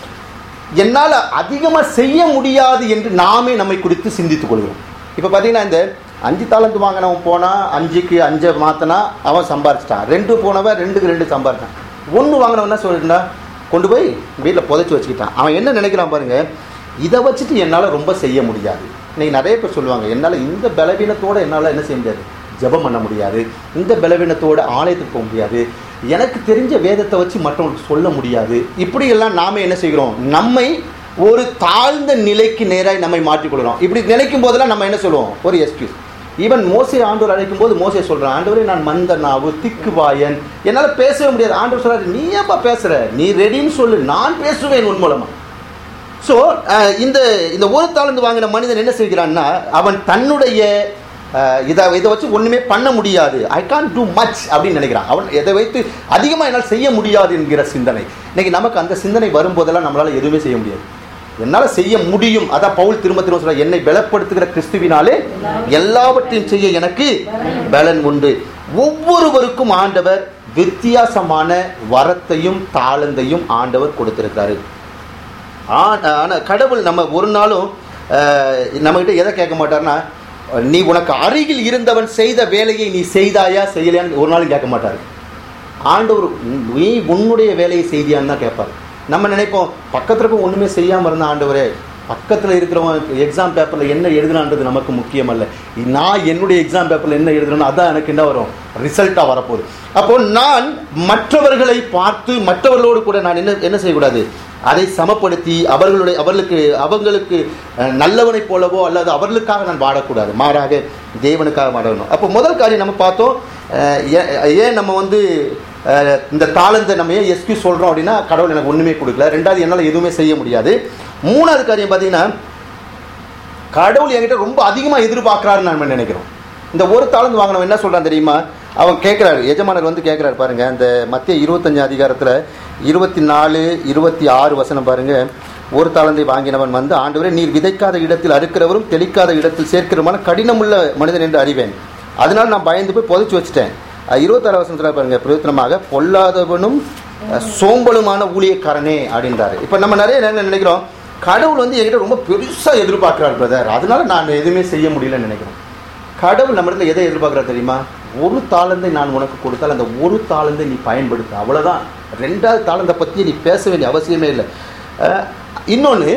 என்னால் அதிகமாக செய்ய முடியாது என்று நாமே நம்மை குறித்து சிந்தித்துக் கொள்கிறோம் இப்போ பார்த்தீங்கன்னா இந்த அஞ்சு தாளந்து வாங்கினவன் போனால் அஞ்சுக்கு அஞ்சை மாற்றினா அவன் சம்பாரிச்சிட்டான் ரெண்டு போனவன் ரெண்டுக்கு ரெண்டு சம்பாரிச்சான் ஒன்று வாங்கினவன் என்ன சொல்லிட்டுனா கொண்டு போய் வீட்டில் புதைச்சி வச்சுக்கிட்டான் அவன் என்ன நினைக்கிறான் பாருங்க இதை வச்சுட்டு என்னால் ரொம்ப செய்ய முடியாது இன்னைக்கு நிறைய பேர் சொல்லுவாங்க என்னால் இந்த பலவீனத்தோடு என்னால் என்ன செய்ய முடியாது ஜெபம் பண்ண முடியாது இந்த பலவீனத்தோட ஆலயத்துக்கு போக முடியாது எனக்கு தெரிஞ்ச வேதத்தை வச்சு மற்றவங்களுக்கு சொல்ல முடியாது இப்படியெல்லாம் நாம என்ன செய்கிறோம் நம்மை ஒரு தாழ்ந்த நிலைக்கு நேராக நம்மை மாற்றிக்கொள்கிறோம் இப்படி நினைக்கும் போதெல்லாம் நம்ம என்ன சொல்லுவோம் ஒரு எக்ஸ்கியூஸ் ஈவன் மோசே ஆண்டவர் அழைக்கும் போது மோசே சொல்றான் ஆண்டவரே நான் மந்த நாவு திக்கு வாயன் என்னால் பேசவே முடியாது ஆண்டவர் சொல்றாரு நீ ஏப்பா பேசுற நீ ரெடின்னு சொல்லு நான் பேசுவேன் உன் மூலமா ஸோ இந்த இந்த ஒரு தாளந்து வாங்கின மனிதன் என்ன செய்கிறான்னா அவன் தன்னுடைய அஹ், இதை இதை வச்சு ஒன்றுமே பண்ண முடியாது ஐ கான் டூ மச் அப்படின்னு நினைக்கிறான் அவன் எதை வைத்து அதிகமாக என்னால் செய்ய முடியாது என்கிற சிந்தனை இன்னைக்கு நமக்கு அந்த சிந்தனை வரும்போதெல்லாம் நம்மளால் எதுவுமே செய்ய முடியாது என்னால் செய்ய முடியும் அதான் பவுல் திரும்ப திரும்ப சொல்ற என்னை பலப்படுத்துகிற கிறிஸ்துவினாலே எல்லாவற்றையும் செய்ய எனக்கு பலன் உண்டு ஒவ்வொருவருக்கும் ஆண்டவர் வித்தியாசமான வரத்தையும் தாளந்தையும் ஆண்டவர் கொடுத்திருக்கிறாரு ஆனால் கடவுள் நம்ம ஒரு நாளும் அஹ், நம்மகிட்ட எதை கேட்க மாட்டார்னா நீ உனக்கு அருகில் இருந்தவன் செய்த வேலையை நீ செய்தாயா செய்யலையான்னு ஒரு நாளும் கேட்க மாட்டார் ஆண்டவர் நீ உன்னுடைய வேலையை செய்தியான்னு தான் கேட்பார் நம்ம நினைப்போம் பக்கத்துல இருக்க ஒன்றுமே செய்யாமல் இருந்த ஆண்டவரே பக்கத்தில் இருக்கிறவன் எக்ஸாம் பேப்பரில் என்ன எழுதுனான்றது நமக்கு முக்கியம் அல்ல நான் என்னுடைய எக்ஸாம் பேப்பரில் என்ன எழுதுறேனோ அதான் எனக்கு என்ன வரும் ரிசல்ட்டாக வரப்போகுது அப்போ நான் மற்றவர்களை பார்த்து மற்றவர்களோடு கூட நான் என்ன என்ன செய்யக்கூடாது அதை சமப்படுத்தி அவர்களுடைய அவர்களுக்கு அவங்களுக்கு அஹ், நல்லவனைப் போலவோ அல்லது அவர்களுக்காக நான் வாடக்கூடாது மாறாக தேவனுக்காக வாடணும் அப்போ முதல் காரியம் நம்ம பார்த்தோம் அஹ், ஏ- ஏன் நம்ம வந்து அஹ், இந்த தாளந்தை நம்ம ஏன் எஸ்கியூ சொல்கிறோம் அப்படின்னா கடவுள் எனக்கு ஒன்றுமே கொடுக்கல ரெண்டாவது என்னால் எதுவுமே செய்ய முடியாது மூணாவது காரியம் பார்த்தீங்கன்னா கடவுள் என்கிட்ட ரொம்ப அதிகமாக எதிர்பார்க்குறாருன்னு நம்ம நினைக்கிறோம் இந்த ஒரு தாளந்து வாங்கினவன் என்ன சொல்றான் தெரியுமா அவன் கேட்குறாரு எஜமானர் வந்து கேட்குறாரு பாருங்க அந்த மத்திய இருபத்தஞ்சு அதிகாரத்தில் இருபத்தி நாலு இருபத்தி ஆறு வசனம் பாருங்க ஒரு தாளந்தை வாங்கினவன் வந்து ஆண்டவரே நீர் விதைக்காத இடத்தில் அறுக்கிறவரும் தெளிக்காத இடத்தில் சேர்க்கிறவமான கடினமுள்ள மனிதன் என்று அறிவேன் அதனால நான் பயந்து போய் புதைச்சு வச்சுட்டேன் அஹ் இருபத்தாறு வசனத்துல பாருங்க பிரயோத்தனமாக பொல்லாதவனும் அஹ், சோம்பலுமான ஊழியக்காரனே அப்படின்றாரு இப்போ நம்ம நிறைய நேரம் நினைக்கிறோம் கடவுள் வந்து என்கிட்ட ரொம்ப பெருசா எதிர்பார்க்கிறார் பிரதர் அதனால நான் எதுவுமே செய்ய முடியலன்னு நினைக்கிறோம் கடவுள் நம்ம இடத்துல எதை எதிர்பார்க்குறா தெரியுமா ஒரு தாளந்தை நான் உனக்கு கொடுத்தால் அந்த ஒரு தாளந்தை நீ பயன்படுத்த அவ்வளவுதான் ரெண்டாவது தாளந்தை பற்றி நீ பேச வேண்டிய அவசியமே இல்லை அஹ், இன்னொன்னு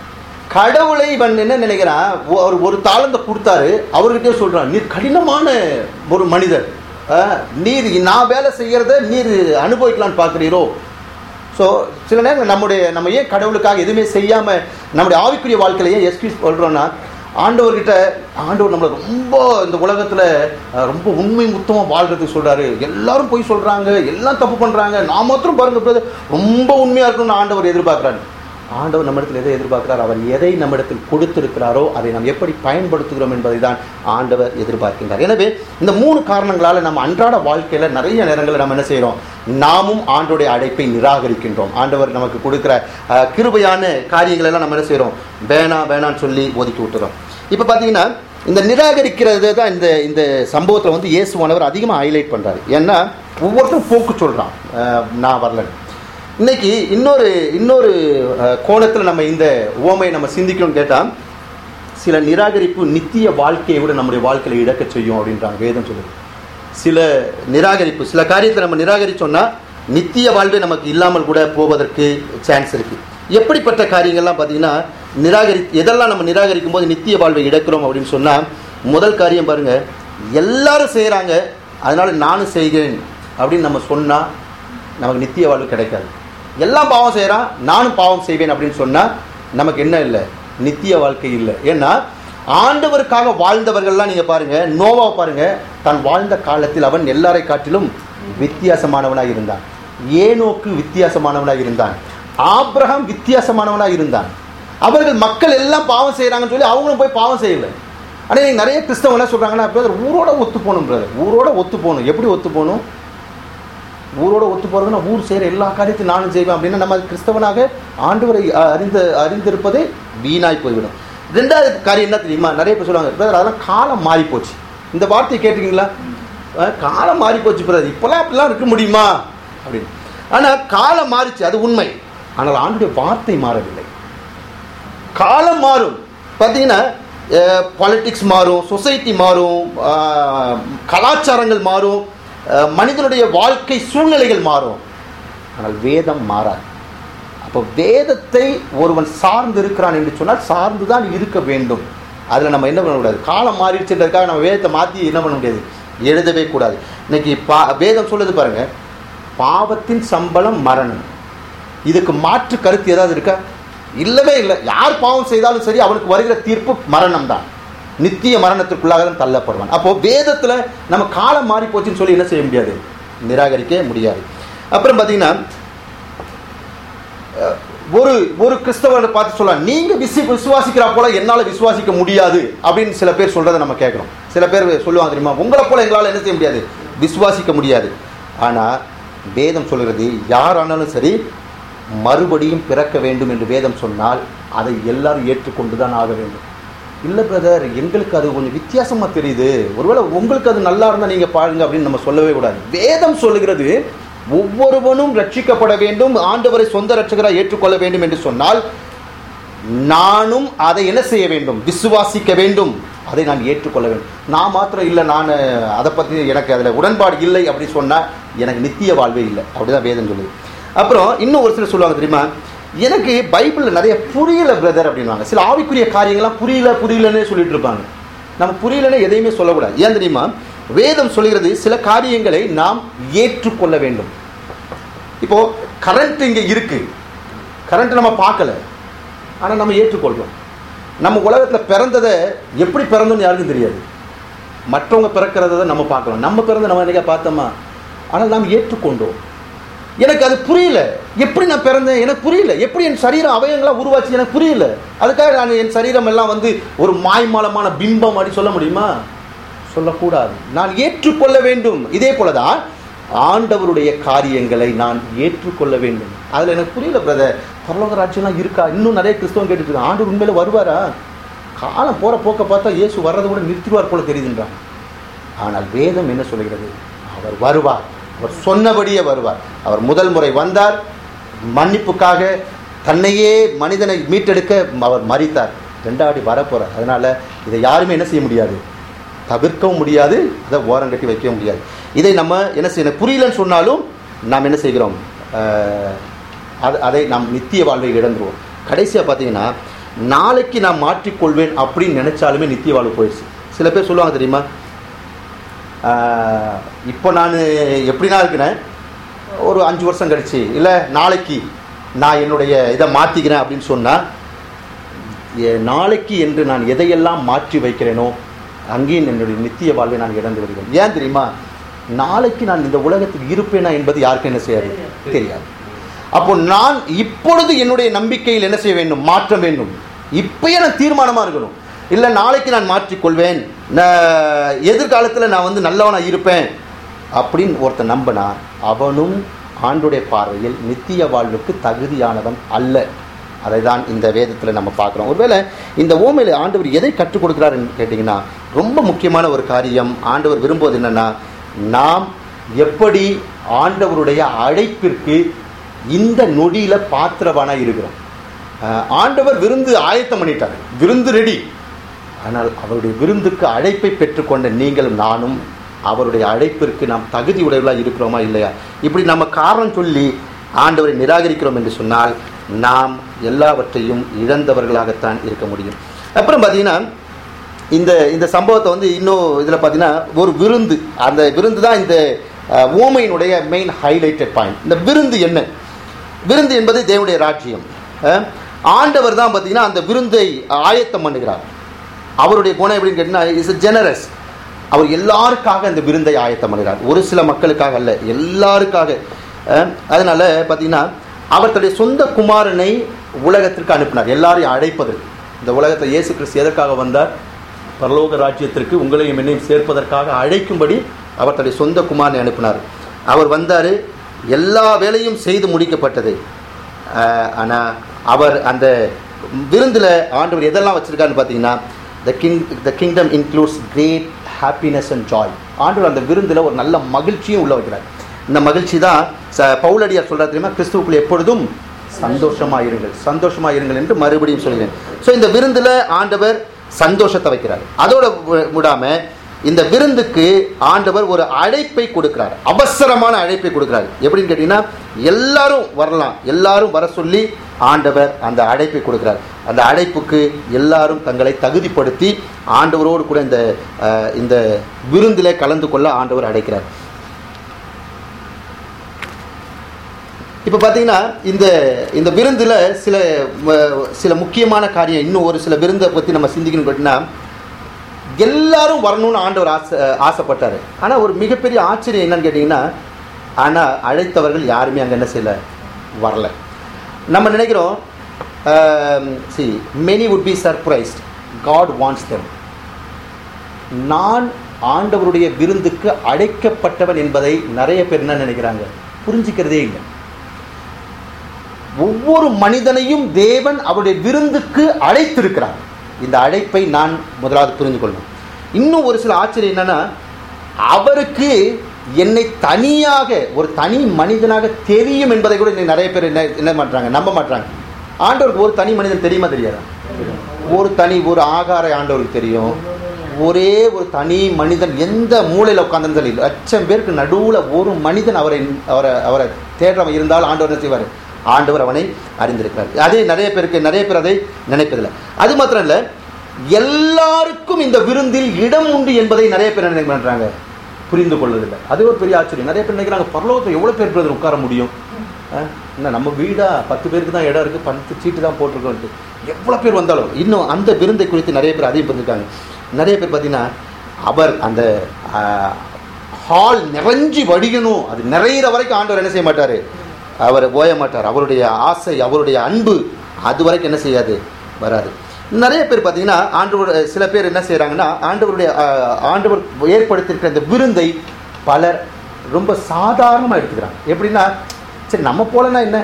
கடவுளை இவன் என்ன நினைக்கிறான் ஒ- அவர் ஒரு தாளந்தை கொடுத்தாரு அவர்கிட்டயே சொல்றான் நீர் கடினமான ஒரு மனிதர் அஹ், நீர் நான் வேலை செய்யறத நீர் அனுபவிக்கலாம்னு பார்க்குறீரோ ஸோ சில நேரம் நம்முடைய நம்ம ஏன் கடவுளுக்காக எதுவுமே செய்யாம நம்முடைய ஆவிக்குரிய வாழ்க்கையில ஏன் எக்ஸ்கியூஸ் சொல்றோம்னா ஆண்டவர்கிட்ட ஆண்டவர் நம்மளை ரொம்ப இந்த உலகத்துல அஹ், ரொம்ப உண்மை முத்தமா வாழ்றதுக்கு சொல்றாரு எல்லாரும் போய் சொல்றாங்க எல்லாம் தப்பு பண்றாங்க நான் மாத்திரம் பாருங்க brother, ரொம்ப உண்மையா இருக்கணும்னு ஆண்டவர் எதிர்பார்க்கிறாரு ஆண்டவர் நம்மிடத்தில் எதை எதிர்பார்க்கிறார் அவர் எதை நம்மிடத்தில் கொடுத்திருக்கிறாரோ அதை நாம் எப்படி பயன்படுத்துகிறோம் என்பதை தான் ஆண்டவர் எதிர்பார்க்கின்றார் எனவே இந்த மூணு காரணங்களால நம்ம அன்றாட வாழ்க்கையில நிறைய நேரங்களில் நம்ம என்ன செய்றோம் நாமும் ஆண்டோடைய அழைப்பை நிராகரிக்கின்றோம் ஆண்டவர் நமக்கு கொடுக்கிற அஹ், கிருபையான காரியங்கள் எல்லாம் நம்ம என்ன செய்றோம் வேணாம் வேணாம்னு சொல்லி ஒதுக்கி விட்டுறோம் இப்போ பார்த்தீங்கன்னா இந்த நிராகரிக்கிறது தான் இந்த இந்த சம்பவத்தில் வந்து இயேசுவானவர் அதிகமாக ஹைலைட் பண்றாரு ஏன்னா ஒவ்வொருத்தரும் போக்கு சொல்றான் அஹ், நான் வரலன்னு இன்னைக்கு இன்னொரு இன்னொரு கோணத்தில் நம்ம இந்த ஓமையை நம்ம சிந்திக்கணும்னு கேட்டால் சில நிராகரிப்பு நித்திய வாழ்க்கையை விட நம்முடைய வாழ்க்கையில இழக்க செய்யும் அப்படின்றாங்க வேதம் சொல்லுது சில நிராகரிப்பு சில காரியத்தை நம்ம நிராகரிச்சோம்னா நித்திய வாழ்வே நமக்கு இல்லாமல் கூட போவதற்கு சான்ஸ் இருக்கு எப்படிப்பட்ட காரியங்கள்லாம் பார்த்தீங்கன்னா நிராகரி எதெல்லாம் நம்ம நிராகரிக்கும் போது நித்திய வாழ்வை இழக்கிறோம் அப்படின்னு சொன்னா முதல் காரியம் பாருங்க எல்லாரும் செய்கிறாங்க அதனால நானும் செய்கிறேன் அப்படின்னு நம்ம சொன்னா நமக்கு நித்திய வாழ்வு கிடைக்காது எல்லாம் பாவம் செய்கிறான் நானும் பாவம் செய்வேன் அப்படின்னு சொன்னா நமக்கு என்ன இல்லை நித்திய வாழ்க்கை இல்லை ஏன்னா ஆண்டவருக்காக வாழ்ந்தவர்கள்லாம் நீங்க பாருங்க நோவா பாருங்க தான் வாழ்ந்த காலத்தில் அவன் எல்லாரை காட்டிலும் வித்தியாசமானவனாக இருந்தான் ஏனோக்கு வித்தியாசமானவனாக இருந்தான் ஆபிரகாம் வித்தியாசமானவனாக இருந்தான் அவர்கள் மக்கள் எல்லாம் பாவம் செய்கிறாங்கன்னு சொல்லி அவங்களும் போய் பாவம் செய்யல ஆனால் நீங்க நிறைய கிறிஸ்தவங்க என்ன சொல்றாங்கன்னா பிரதர் ஊரோட ஒத்து போகணும் பிரதர் ஊரோட ஒத்து போகணும் எப்படி ஒத்து போகணும் ஊரோட ஒத்து போறதுன்னா ஊர் செய்கிற எல்லா காரியத்தையும் நானும் செய்வேன் அப்படின்னா நம்ம கிறிஸ்தவனாக ஆண்டவரை அஹ், அறிந்த அறிந்திருப்பதே வீணாய் போய்விடும் ரெண்டாவது காரியம் என்ன தெரியுமா நிறைய பேர் சொல்லுவாங்க பிரதர் அதெல்லாம் காலம் மாறி போச்சு இந்த வார்த்தையை கேட்டிருக்கீங்களா அஹ், காலம் மாறி போச்சு பிரதர் இப்போலாம் அப்படிலாம் இருக்க முடியுமா அப்படின்னு ஆனால் காலம் மாறிச்சு அது உண்மை ஆனால் ஆண்டுடைய வார்த்தை மாறவில்லை காலம் மாறும் பார்த்தீங்கன்னா பாலிட்டிக்ஸ் மாறும் சொசைட்டி மாறும் அஹ், கலாச்சாரங்கள் மாறும் அஹ், மனிதனுடைய வாழ்க்கை சூழ்நிலைகள் மாறும் ஆனால் வேதம் மாறாது அப்போ வேதத்தை ஒருவன் சார்ந்து இருக்கிறான் என்று சொன்னால் சார்ந்து தான் இருக்க வேண்டும் அதில் நம்ம என்ன பண்ணக்கூடாது காலம் மாறிடுச்சுன்றதுக்காக நம்ம வேதத்தை மாற்றி என்ன பண்ண முடியாது எழுதவே கூடாது இன்னைக்கு பா வேதம் சொல்லுது பாருங்க பாவத்தின் சம்பளம் மரணம் இதுக்கு மாற்று கருத்து ஏதாவது இருக்கா இல்லவே இல்லை யார் பாவம் செய்தாலும் சரி அவனுக்கு வருகிற தீர்ப்பு மரணம் தான் நித்திய மரணத்திற்குள்ளாக தான் தள்ளப்படுவான் அப்போ வேதத்துல நம்ம காலம் மாறி போச்சுன்னு சொல்லி என்ன செய்ய முடியாது நிராகரிக்க முடியாது அப்புறம் பார்த்தீங்கன்னா அஹ், ஒரு ஒரு கிறிஸ்தவரை பார்த்து சொல்லலாம் நீங்க விசி விசுவாசிக்கிறா போல என்னால விசுவாசிக்க முடியாது அப்படின்னு சில பேர் சொல்றதை நம்ம கேட்கிறோம் சில பேர் சொல்லுவாங்க தெரியுமா உங்களை போல எங்களால் என்ன செய்ய முடியாது விசுவாசிக்க முடியாது ஆனா வேதம் சொல்கிறது யாரானாலும் சரி மறுபடியும் பிறக்க வேண்டும் என்று வேதம் சொன்னால் அதை எல்லாரும் ஏற்றுக்கொண்டு தான் ஆக வேண்டும் இல்லை பிரதர் எங்களுக்கு அது கொஞ்சம் வித்தியாசமா தெரியுது ஒருவேளை உங்களுக்கு அது நல்லா இருந்தால் நீங்க பாருங்க அப்படின்னு நம்ம சொல்லவே கூடாது வேதம் சொல்லுகிறது ஒவ்வொருவனும் ரட்சிக்கப்பட வேண்டும் ஆண்டவரை சொந்த ரட்சகராக ஏற்றுக்கொள்ள வேண்டும் என்று சொன்னால் நானும் அதை என்ன செய்ய வேண்டும் விசுவாசிக்க வேண்டும் அதை நான் ஏற்றுக்கொள்ள வேண்டும் நான் மாத்திரம் இல்லை நான் அதை பற்றி எனக்கு அதில் உடன்பாடு இல்லை அப்படி சொன்னால் எனக்கு நித்திய வாழ்வே இல்லை அப்படிதான் வேதம் சொல்லுது அப்புறம் இன்னும் ஒரு சிலர் சொல்லுவாங்க தெரியுமா எனக்கு பைபிளில் நிறைய புரியல பிரதர் அப்படின்வாங்க சில ஆவிக்குரிய காரியங்கள்லாம் புரியல புரியலன்னே சொல்லிட்டு இருப்பாங்க நம்ம புரியலன்னு எதையுமே சொல்லக்கூடாது ஏன் தெரியுமா வேதம் சொல்கிறது சில காரியங்களை நாம் ஏற்றுக்கொள்ள வேண்டும் இப்போ கரண்ட் இங்கே இருக்கு கரண்ட் நம்ம பார்க்கல ஆனால் நம்ம ஏற்றுக்கொள்கிறோம் நம்ம உலகத்தில் பிறந்ததை எப்படி பிறந்தோம்னு யாருக்கும் தெரியாது மற்றவங்க பிறக்கிறத தான் நம்ம பார்க்குறோம் நம்ம பிறந்த நம்ம என்னைக்கா பார்த்தோமா ஆனால் நாம் ஏற்றுக்கொண்டோம் எனக்கு அது புரியல எப்படி நான் பிறந்தேன் எனக்கு புரியல எப்படி என் சரீரம் அவயங்களா உருவாச்சு எனக்கு புரியல அதுக்காக நான் என் சரீரம் எல்லாம் வந்து ஒரு மாய்மாலமான பிம்பம் அப்படி சொல்ல முடியுமா சொல்லக்கூடாது நான் ஏற்றுக்கொள்ள வேண்டும் இதே போலதான் ஆண்டவருடைய காரியங்களை நான் ஏற்றுக்கொள்ள வேண்டும் அதில் எனக்கு புரியல பிரதர் பரலோக ராட்சியம்லாம் இருக்கா இன்னும் நிறைய கிறிஸ்தவம் கேட்டுட்டு இருக்காங்க ஆண்டு உண்மையில வருவாரா காலம் போகிற போக்க பார்த்தா இயேசு வர்றதை கூட நிறுத்திடுவார் போல தெரியுதுன்றாங்க ஆனால் வேதம் என்ன சொல்கிறது அவர் வருவார் அவர் சொன்னபடியே வருவார் அவர் முதல் முறை வந்தார் மன்னிப்புக்காக தன்னையே மனிதனை மீட்டெடுக்க அவர் மறித்தார் ரெண்டாவது வரப்போறார் அதனால இதை யாருமே என்ன செய்ய முடியாது தவிர்க்கவும் முடியாது அதை ஓரம் கட்டி வைக்கவும் முடியாது இதை நம்ம என்ன செய்யணும் புரியலன்னு சொன்னாலும் நாம் என்ன செய்கிறோம் அஹ், அது அதை நாம் நித்திய வாழ்வை இழந்துருவோம் கடைசியாக பார்த்தீங்கன்னா நாளைக்கு நான் மாற்றிக்கொள்வேன் அப்படின்னு நினைச்சாலுமே நித்திய வாழ்வு போயிடுச்சு சில பேர் சொல்லுவாங்க தெரியுமா ஆஹ், இப்போ நான் எப்படினா இருக்கிறேன் ஒரு அஞ்சு வருஷம் கழிச்சு இல்லை நாளைக்கு நான் என்னுடைய இதை மாற்றிக்கிறேன் அப்படின்னு சொன்னால் நாளைக்கு என்று நான் எதையெல்லாம் மாற்றி வைக்கிறேனோ அங்கேயும் என்னுடைய நித்திய வாழ்வை நான் இழந்து வருகிறேன் ஏன் தெரியுமா நாளைக்கு நான் இந்த உலகத்தில் இருப்பேனா என்பது யாருக்கும் என்ன செய்யாது தெரியாது அப்போ நான் இப்பொழுது என்னுடைய நம்பிக்கையில் என்ன செய்ய வேண்டும் மாற்றம் வேண்டும் இப்பயே நான் தீர்மானமாக இருக்கணும் இல்லை நாளைக்கு நான் மாற்றிக்கொள்வேன் நான் எதிர்காலத்தில் நான் வந்து நல்லவனாக இருப்பேன் அப்படின்னு ஒருத்தன் நம்பினா அவனும் ஆண்டுடைய பார்வையில் நித்திய வாழ்வுக்கு தகுதியானவன் அல்ல அதை தான் இந்த வேதத்தில் நம்ம பார்க்குறோம் ஒருவேளை இந்த ஓமையில் ஆண்டவர் எதை கற்றுக் கொடுக்குறாருன்னு கேட்டிங்கன்னா ரொம்ப முக்கியமான ஒரு காரியம் ஆண்டவர் விரும்புவது என்னன்னா நாம் எப்படி ஆண்டவருடைய அழைப்பிற்கு இந்த நொடியில பாத்திரவானா இருக்கிறோம் அஹ் ஆண்டவர் விருந்து ஆயத்தம் பண்ணிட்டார் விருந்து ரெடி ஆனால் அவருடைய விருந்துக்கு அழைப்பை பெற்றுக்கொண்ட நீங்களும் நானும் அவருடைய அழைப்பிற்கு நாம் தகுதி உடையவர்களாக இருக்கிறோமா இல்லையா இப்படி நம்ம காரணம் சொல்லி ஆண்டவரை நிராகரிக்கிறோம் என்று சொன்னால் நாம் எல்லாவற்றையும் இழந்தவர்களாகத்தான் இருக்க முடியும் அப்புறம் பார்த்தீங்கன்னா இந்த இந்த சம்பவத்தை வந்து இன்னும் இதில் பார்த்தீங்கன்னா ஒரு விருந்து அந்த விருந்து தான் இந்த அஹ், ஓமையினுடைய மெயின் ஹைலைட்டட் பாயிண்ட் இந்த விருந்து என்ன விருந்து என்பது தேவனுடைய ராஜ்யம் அஹ், ஆண்டவர் தான் பார்த்தீங்கன்னா அந்த விருந்தை ஆயத்தம் பண்ணுகிறார் அவருடைய குணம் எப்படின்னு கேட்டிங்கன்னா இஸ் ஜெனரஸ் அவர் எல்லாருக்காக அந்த விருந்தை ஆயத்தம் பண்ணுகிறார் ஒரு சில மக்களுக்காக அல்ல எல்லாருக்காக அஹ், அதனால பார்த்தீங்கன்னா அவர் தன்னுடைய சொந்த குமாரனை உலகத்திற்கு அனுப்பினார் எல்லாரையும் அழைப்பதற்கு இந்த உலகத்தை இயேசு கிறிஸ்து எதற்காக வந்தார் பரலோக ராஜ்யத்திற்கு உங்களையும் என்னையும் சேர்ப்பதற்காக அழைக்கும்படி அவர் தன்னுடைய சொந்த குமாரனை அனுப்பினார் அவர் வந்தார் எல்லா வேலையும் செய்து முடிக்கப்பட்டது ஆனால் அவர் அந்த விருந்தில் ஆண்டவர் எதெல்லாம் வச்சுருக்காருன்னு பார்த்தீங்கன்னா the king the kingdom includes great happiness and joy ஆண்டவர் அந்த விருந்தில் ஒரு நல்ல மகிழ்ச்சியும் உள்ள வைக்கிறார் இந்த மகிழ்ச்சி தான் ச பவுலடியார் சொல்கிறார் தெரியுமா கிறிஸ்துவுக்குள் எப்பொழுதும் சந்தோஷமாக இருங்கள் சந்தோஷமாக இருங்கள் என்று மறுபடியும் சொல்கிறேன் ஸோ இந்த விருந்தில் ஆண்டவர் சந்தோஷத்தை வைக்கிறார் அதோட வி- விடாம இந்த விருந்துக்கு ஆண்டவர் ஒரு அழைப்பை கொடுக்கிறார் அவசரமான அழைப்பை கொடுக்கிறார் எப்படின்னு கேட்டீங்கன்னா எல்லாரும் வரலாம் எல்லாரும் வர சொல்லி ஆண்டவர் அந்த அழைப்பை கொடுக்கிறார் அந்த அழைப்புக்கு எல்லாரும் தங்களை தகுதிப்படுத்தி ஆண்டவரோடு கூட இந்த அஹ், இந்த விருந்தில் கலந்து கொள்ள ஆண்டவர் அழைக்கிறார் இப்போ பார்த்தீங்கன்னா இந்த இந்த விருந்தில் சில ம- சில முக்கியமான காரியம் இன்னும் ஒரு சில விருந்தை பற்றி நம்ம சிந்திக்கணும் கேட்டிங்கன்னா எல்லாரும் வரணும்னு ஆண்டவர் ஆசை ஆசைப்பட்டார் ஆனால் ஒரு மிகப்பெரிய ஆச்சரியம் என்னன்னு கேட்டிங்கன்னா ஆனால் அழைத்தவர்கள் யாருமே அங்கே என்ன செய்யல வரல நம்ம நினைக்கிறோம் so many would be surprised God wants them நான் ஆண்டவருடைய விருந்துக்கு அழைக்கப்பட்டவன் என்பதை நிறைய பேர் என்ன நினைக்கிறாங்க புரிஞ்சுக்கிறதே இல்லை ஒவ்வொரு மனிதனையும் தேவன் அவருடைய விருந்துக்கு அழைத்திருக்கிறார் இந்த அழைப்பை நான் முதலாவது புரிந்து கொள்ளணும் இன்னும் ஒரு சில ஆச்சரியம் என்னன்னா அவருக்கு என்னை தனியாக ஒரு தனி மனிதனாக தெரியும் என்பதை கூட இன்னைக்கு நிறைய பேர் என்ன என்ன மாட்டாங்க நம்ப மாட்டாங்க ஆண்டவருக்கு ஒரு தனி மனிதன் தெரியுமா தெரியாதா ஒரு தனி ஒரு ஆகார ஆண்டவருக்கு தெரியும் ஒரே ஒரு தனி மனிதன் எந்த மூலையில் உட்காந்துன்னு சொல்லி லட்சம் பேருக்கு நடுவில் ஒரு மனிதன் அவரை அவரை அவரை தேடுறவன் இருந்தாலும் ஆண்டவர் என்ன செய்வார் ஆண்டவர் அவனை அறிந்திருக்கிறார் அதே நிறைய பேருக்கு நிறைய பேர் அதை நினைப்பதில்லை அது மாத்திரம் இல்லை எல்லாருக்கும் இந்த விருந்தில் இடம் உண்டு என்பதை நிறைய பேர் என்ன பண்றாங்க புரிந்து கொள்வதில்லை அது ஒரு பெரிய ஆச்சரியம் நிறைய பேர் நினைக்கிறாங்க பரலோகத்தில் எவ்வளோ பேர் பிரதர் உட்கார முடியும் அஹ், என்ன நம்ம வீடா பத்து பேருக்கு தான் இடம் இருக்குது பத்து சீட்டு தான் போட்டிருக்கோன்ட்டு எவ்வளோ பேர் வந்தாலும் இன்னும் அந்த விருந்தை குறித்து நிறைய பேர் அதிகம் பண்ணியிருக்காங்க நிறைய பேர் பார்த்தீங்கன்னா அவர் அந்த ஹால் நிறைஞ்சி வடியணும் அது நிறையிற வரைக்கும் ஆண்டவர் என்ன செய்ய மாட்டார் அவர் ஓய மாட்டார் அவருடைய ஆசை அவருடைய அன்பு அது வரைக்கும் என்ன செய்யாது வராது நிறைய பேர் பார்த்தீங்கன்னா ஆண்டவர் சில பேர் என்ன செய்கிறாங்கன்னா ஆண்டவருடைய ஆஹ், ஆண்டவர் ஏற்படுத்தியிருக்கிற இந்த விருந்தை பலர் ரொம்ப சாதாரணமாக எடுத்துக்கிறாங்க எப்படின்னா சரி நம்ம போலனா என்ன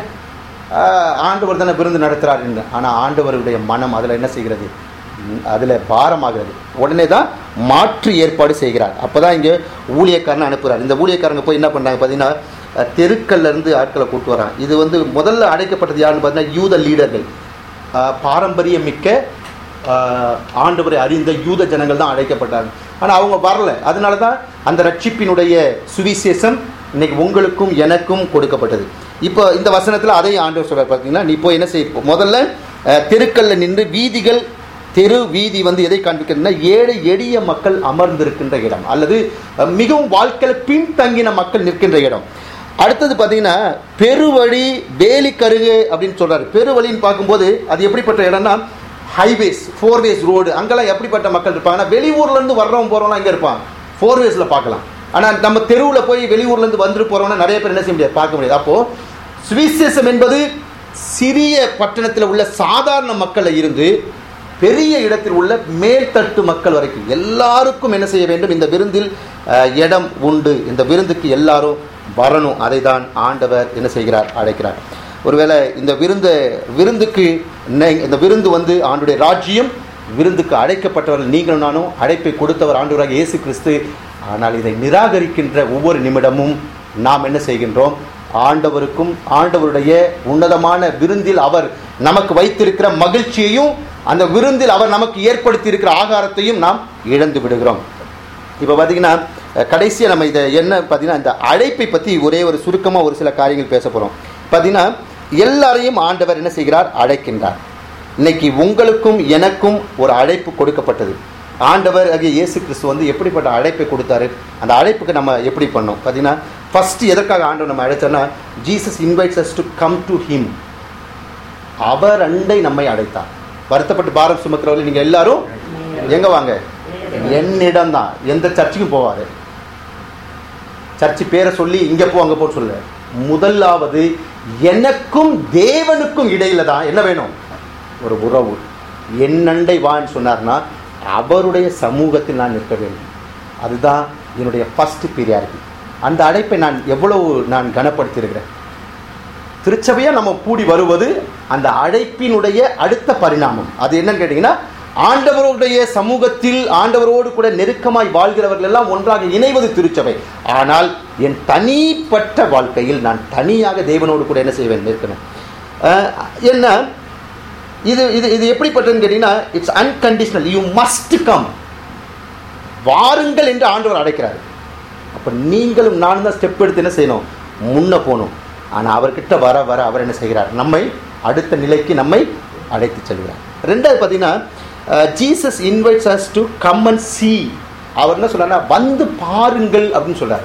ஆஹ் ஆண்டவர் தானே விருந்து நடத்துகிறாருன்னு ஆனால் ஆண்டவருடைய மனம் அதில் என்ன செய்கிறது அதில் பாரமாகிறது உடனே தான் மாற்று ஏற்பாடு செய்கிறார் அப்போ தான் இங்கே ஊழியக்காரனை அனுப்புகிறார் இந்த ஊழியக்காரங்க போய் என்ன பண்ணுறாங்க பார்த்தீங்கன்னா அஹ், தெருக்கள்ல இருந்து ஆட்களை கூட்டு வராங்க இது வந்து முதல்ல அடைக்கப்பட்டது யாருன்னு பார்த்தீங்கன்னா யூத லீடர்கள் ஆஹ், பாரம்பரியம் மிக்க ஆஹ், ஆண்டவரை அறிந்த யூத ஜனங்கள் தான் அழைக்கப்பட்டாங்க ஆனால் அவங்க வரல அதனால தான் அந்த ரட்சிப்பினுடைய சுவிசேஷம் இன்னைக்கு உங்களுக்கும் எனக்கும் கொடுக்கப்பட்டது இப்போ இந்த வசனத்தில் அதை ஆண்டவர் சொல்றார் பார்த்தீங்கன்னா நீ போய் என்ன செய்ய முதல்ல அஹ், தெருக்கல்ல நின்று வீதிகள் தெரு வீதி வந்து எதை காண்பிக்கிறதுனா ஏழை எளிய மக்கள் அமர்ந்திருக்கின்ற இடம் அல்லது அஹ், மிகவும் வாழ்க்கையில் பின்தங்கின மக்கள் நிற்கின்ற இடம் அடுத்தது பார்த்தீங்கன்னா பெருவழி வேலிக்கருகு அப்படின்னு சொல்றாரு பெருவழின்னு பார்க்கும்போது அது எப்படிப்பட்ட இடம்னா ஹைவேஸ் ஃபோர்வேஸ் ரோடு அங்கெல்லாம் எப்படிப்பட்ட மக்கள் இருப்பாங்கன்னா வெளியூர்ல இருந்து வர்றவங்க போறவங்க அங்கே இருப்பாங்க ஃபோர்வேஸ்ல பார்க்கலாம் ஆனால் நம்ம தெருவில் போய் வெளியூர்ல இருந்து வந்துட்டு போறவங்க நிறைய பேர் என்ன செய்ய முடியாது பார்க்க முடியாது அப்போ சுவிசேஷம் என்பது சிறிய பட்டணத்தில் உள்ள சாதாரண மக்கள்ல இருந்து பெரிய இடத்தில் உள்ள மேல்தட்டு மக்கள் வரைக்கும் எல்லாருக்கும் என்ன செய்ய வேண்டும் இந்த விருந்தில் அஹ், இடம் உண்டு இந்த விருந்துக்கு எல்லாரும் வரணும் அதை தான் ஆண்டவர் என்ன செய்கிறார் அழைக்கிறார் ஒருவேளை இந்த விருந்து விருந்துக்கு நெ- இந்த விருந்து வந்து ஆண்டுடைய ராஜ்யம் விருந்துக்கு அழைக்கப்பட்டவர்கள் நீங்களும் நானும் அழைப்பை கொடுத்தவர் ஆண்டவராக இயேசு கிறிஸ்து ஆனால் இதை நிராகரிக்கின்ற ஒவ்வொரு நிமிடமும் நாம் என்ன செய்கின்றோம் ஆண்டவருக்கும் ஆண்டவருடைய உன்னதமான விருந்தில் அவர் நமக்கு வைத்திருக்கிற மகிழ்ச்சியையும் அந்த விருந்தில் அவர் நமக்கு ஏற்படுத்தி இருக்கிற ஆகாரத்தையும் நாம் இழந்து விடுகிறோம் இப்போ பார்த்தீங்கன்னா கடைசியாக நம்ம இதை என்ன பார்த்தீங்கன்னா இந்த அழைப்பை பற்றி ஒரே ஒரு சுருக்கமாக ஒரு சில காரியங்கள் பேச போகிறோம் பார்த்தீங்கன்னா எல்லாரையும் ஆண்டவர் என்ன செய்கிறார் அழைக்கின்றார் இன்னைக்கு உங்களுக்கும் எனக்கும் ஒரு அழைப்பு கொடுக்கப்பட்டது ஆண்டவர் ஆகிய இயேசு கிறிஸ்து வந்து எப்படிப்பட்ட அழைப்பை கொடுத்தாரு அந்த அழைப்புக்கு நம்ம எப்படி பண்ணோம் பார்த்தீங்கன்னா ஃபர்ஸ்ட் எதற்காக ஆண்டவர் நம்ம அழைச்சோன்னா Jesus invites us to come to him அவர் அண்டை நம்மை அழைத்தார் வருத்தப்பட்டு பாரம் சுமக்கிறவர்கள் நீங்க எல்லாரும் எங்க வாங்க என்னிடம் தான் எந்த சர்ச்சுக்கும் போவாரு சர்ச்சு பேரை சொல்லி இங்க போ அங்க போ சொல்ல முதலாவது எனக்கும் தேவனுக்கும் இடையில தான் என்ன வேணும் ஒரு உறவு என்னண்டை வான்னு சொன்னார்னா அவருடைய சமூகத்தில் நான் நிற்க வேண்டும் அதுதான் என்னுடைய ஃபர்ஸ்ட் பீரியாரிட்டி அந்த அழைப்பை நான் எவ்வளவு நான் கனப்படுத்தியிருக்கிறேன் திருச்சபையா நம்ம கூடி வருவது அந்த அழைப்பினுடைய அடுத்த பரிணாமம் அது என்னன்னு கேட்டீங்கன்னா ஆண்டவருடைய சமூகத்தில் ஆண்டவரோடு கூட நெருக்கமாய் வாழ்கிறவர்கள் எல்லாம் ஒன்றாக இணைவது திருச்சபை ஆனால் என் தனிப்பட்ட வாழ்க்கையில் நான் தனியாக தேவனோடு கூட என்ன செய்வேன் இருக்கணும் அஹ், என்ன இது இது இது எப்படிப்பட்டதுன்னு கேட்டீங்கன்னா it's unconditional you must come வாருங்கள் என்று ஆண்டவர் அழைக்கிறார் அப்போ நீங்களும் நானும் தான் ஸ்டெப் எடுத்து என்ன செய்யணும் முன்ன போகணும் ஆனால் அவர்கிட்ட வர வர அவர் என்ன செய்கிறார் நம்மை அடுத்த நிலைக்கு நம்மை அழைத்து செல்கிறார் ரெண்டாவது பார்த்தீங்கன்னா Jesus invites us to come and see அவர் என்ன சொல்றாருன்னா வந்து பாருங்கள் அப்படின்னு சொல்றாரு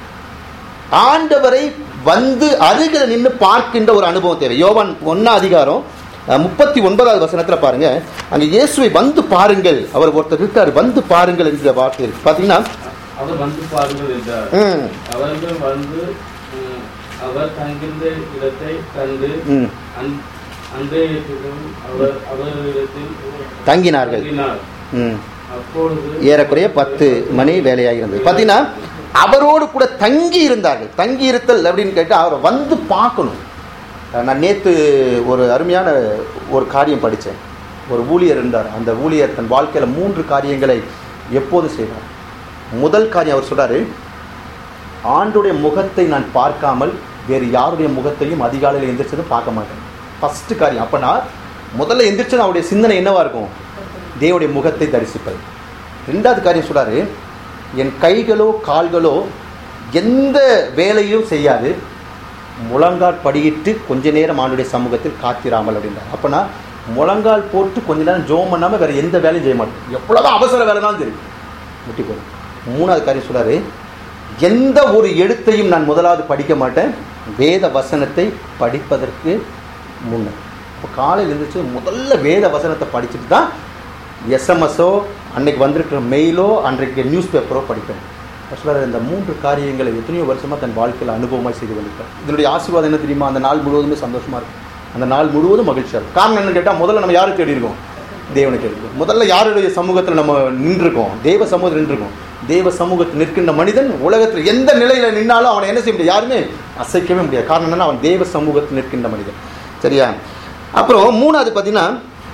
ஆண்டவரை வந்து அருகில் நின்று பார்க்கின்ற ஒரு அனுபவம் தேவை யோவான் ஒன்னா அதிகாரம் அஹ், முப்பத்தி ஒன்பதாவது வசனத்துல பாருங்க அங்க இயேசுவை வந்து பாருங்கள் அவர் ஒருத்தர் இருக்காரு வந்து பாருங்கள் என்கிற வார்த்தை இருக்கு பாத்தீங்கன்னா அவர் வந்து பாருங்கள் என்றார் ம், அவர்கள் வந்து ம், அவர் தங்கியிருந்த இடத்தை கண்டு ம், அந்- அன்றைய தினம் அவர் அவரிடத்தில் தங்கினார்கள் தங்கினார். ம். அப்பொழுது ஏறக்குறைய பத்து மணி வேலையாகிறது பார்த்தீங்கன்னா அவரோடு கூட தங்கி இருந்தார்கள் தங்கி இருத்தல் அப்படின்னு கேட்டு அவரை வந்து பார்க்கணும் நான் நேற்று ஒரு அருமையான ஒரு காரியம் படித்தேன் ஒரு ஊழியர் இருந்தார் அந்த ஊழியர் தன் வாழ்க்கையில் மூன்று காரியங்களை எப்போது செய்வார் முதல் காரியம் அவர் சொல்றாரு ஆண்டுடைய முகத்தை நான் பார்க்காமல் வேறு யாருடைய முகத்தையும் அதிகாலையில் எந்திரிச்சதும் பார்க்க மாட்டேன் ஃபஸ்ட்டு காரியம் அப்போனா முதல்ல எந்திரிச்சது அவருடைய சிந்தனை என்னவா இருக்கும் தேவனுடைய முகத்தை தரிசிப்பது ரெண்டாவது காரியம் சொல்றாரு என் கைகளோ கால்களோ எந்த வேலையும் செய்யாது முழங்கால் படியிட்டு கொஞ்ச நேரம் ஆண்டுடைய சமூகத்தில் காத்திராமல் அப்படின்றார் அப்போனா முழங்கால் போட்டு கொஞ்ச நேரம் ஜோம் பண்ணாமல் வேற எந்த வேலையும் செய்ய மாட்டேன் எவ்வளோதான் அவசர வேலை தான் சரி முட்டி போடும் மூணாவது காரியம் சொல்றாரு எந்த ஒரு எழுத்தையும் நான் முதலாவது படிக்க மாட்டேன் வேத வசனத்தை படிப்பதற்கு முன்ன இப்போ காலையில் இருந்துச்சு முதல்ல வேத வசனத்தை படிச்சுட்டு தான் எஸ்எம்எஸோ அன்னைக்கு வந்திருக்கிற மெயிலோ அன்றைக்கு நியூஸ் பேப்பரோ படிப்பேன் சொல்கிறார் இந்த மூன்று காரியங்களை எத்தனையோ வருஷமாக தன் வாழ்க்கையில் அனுபவமாக செய்து கொண்டிருக்கேன் இதனுடைய ஆசீர்வாதம் என்ன தெரியுமா அந்த நாள் முழுவதுமே சந்தோஷமாக இருக்கும் அந்த நாள் முழுவதும் மகிழ்ச்சியாக இருக்கும் காரணம் என்னன்னு கேட்டால் முதல்ல நம்ம யாரை தேடி இருக்கோம் தேவனை தேடி இருக்கோம் முதல்ல யாருடைய சமூகத்தில் நம்ம நின்றுருக்கோம் தேவ சமூகத்தில் நின்றுருக்கோம் தேவ சமூகத்தில் நிற்கின்ற மனிதன் உலகத்தில் எந்த நிலையில நின்னாலும் அவனை என்ன செய்ய முடியாது யாருமே அசைக்கவே முடியாது காரணம் என்னன்னா அவன் தேவ சமூகத்தில் நிற்கின்ற மனிதன் சரியா அப்புறம் மூணாவது பார்த்தீங்கன்னா